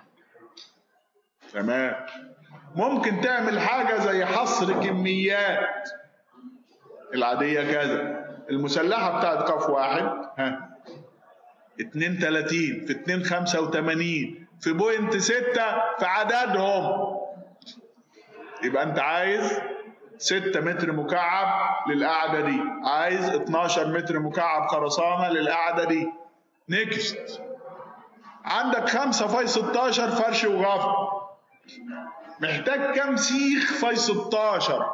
تمام ممكن تعمل حاجة زي حصر كميات العادية كذا المسلحة بتاعت قاف واحد ها 32 في 2 85 في بوينت 6 في عددهم يبقى انت عايز 6 متر مكعب للقعده دي عايز 12 متر مكعب خرسانه للقعده دي نيكست عندك 5 في 16 فرش وغفر محتاج كام سيخ في 16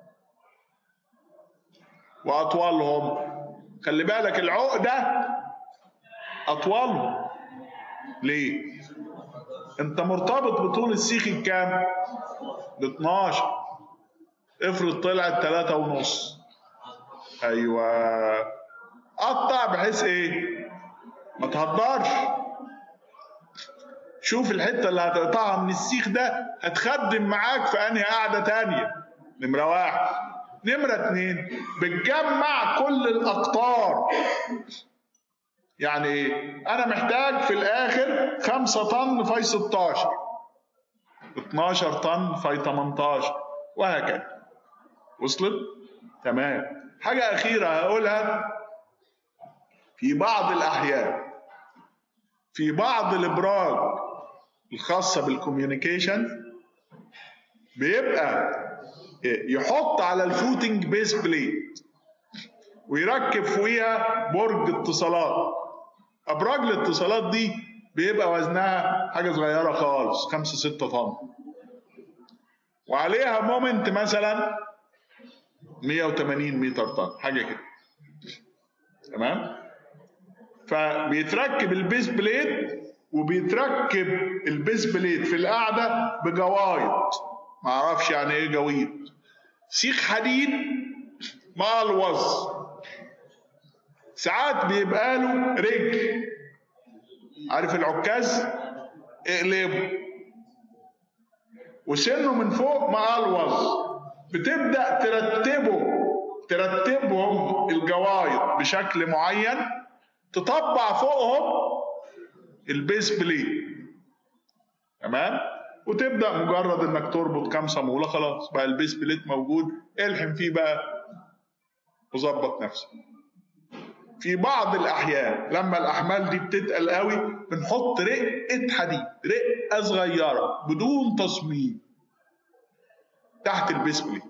واطوالهم خلي بالك العقده اطوالهم ليه انت مرتبط بطول السيخ الكام ب 12 افرض طلعت 3 ونص ايوه قطع بحيث ايه ما تهدرش شوف الحته اللي هتقطعها من السيخ ده هتخدم معاك في انهي قاعده تانية نمره واحد نمره اتنين بتجمع كل الاقطار يعني ايه انا محتاج في الاخر 5 طن في 16 12 طن في 18 وهكذا وصلت تمام حاجه اخيره هقولها في بعض الاحيان في بعض الابراج الخاصه بالكوميونيكيشن بيبقى يحط على الفوتنج بيس بليت ويركب فوقيها برج اتصالات ابراج الاتصالات دي بيبقى وزنها حاجه صغيره خالص 5 6 طن وعليها مومنت مثلا 180 متر طن حاجه كده تمام فبيتركب البيس بليت وبيتركب البيس بليت في القاعده بجوايط ما اعرفش يعني ايه جويط سيخ حديد مقلوظ ساعات بيبقى له رجل عارف العكاز اقلبه وسنه من فوق مقلوظ بتبدا ترتبه ترتبهم الجوايط بشكل معين تطبع فوقهم البيس بليت تمام وتبدا مجرد انك تربط كام صاموله خلاص بقى البيس بليت موجود الحم فيه بقى وظبط نفسك في بعض الاحيان لما الاحمال دي بتتقل قوي بنحط رقه حديد رقه صغيره بدون تصميم تحت البيس بليت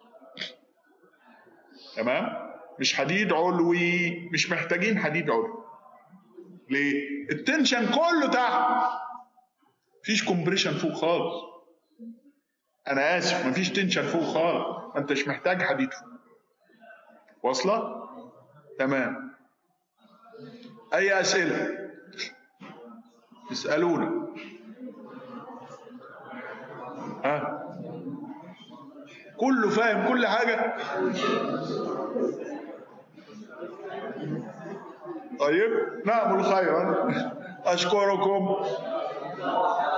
تمام مش حديد علوي مش محتاجين حديد علوي ليه التنشن كله تحت مفيش كومبريشن فوق خالص انا اسف مفيش تنشن فوق خالص ما انتش محتاج حديد فوق واصله تمام اي اسئله اسالونا ها كله فاهم كل حاجه طيب نعمل خيرا أشكركم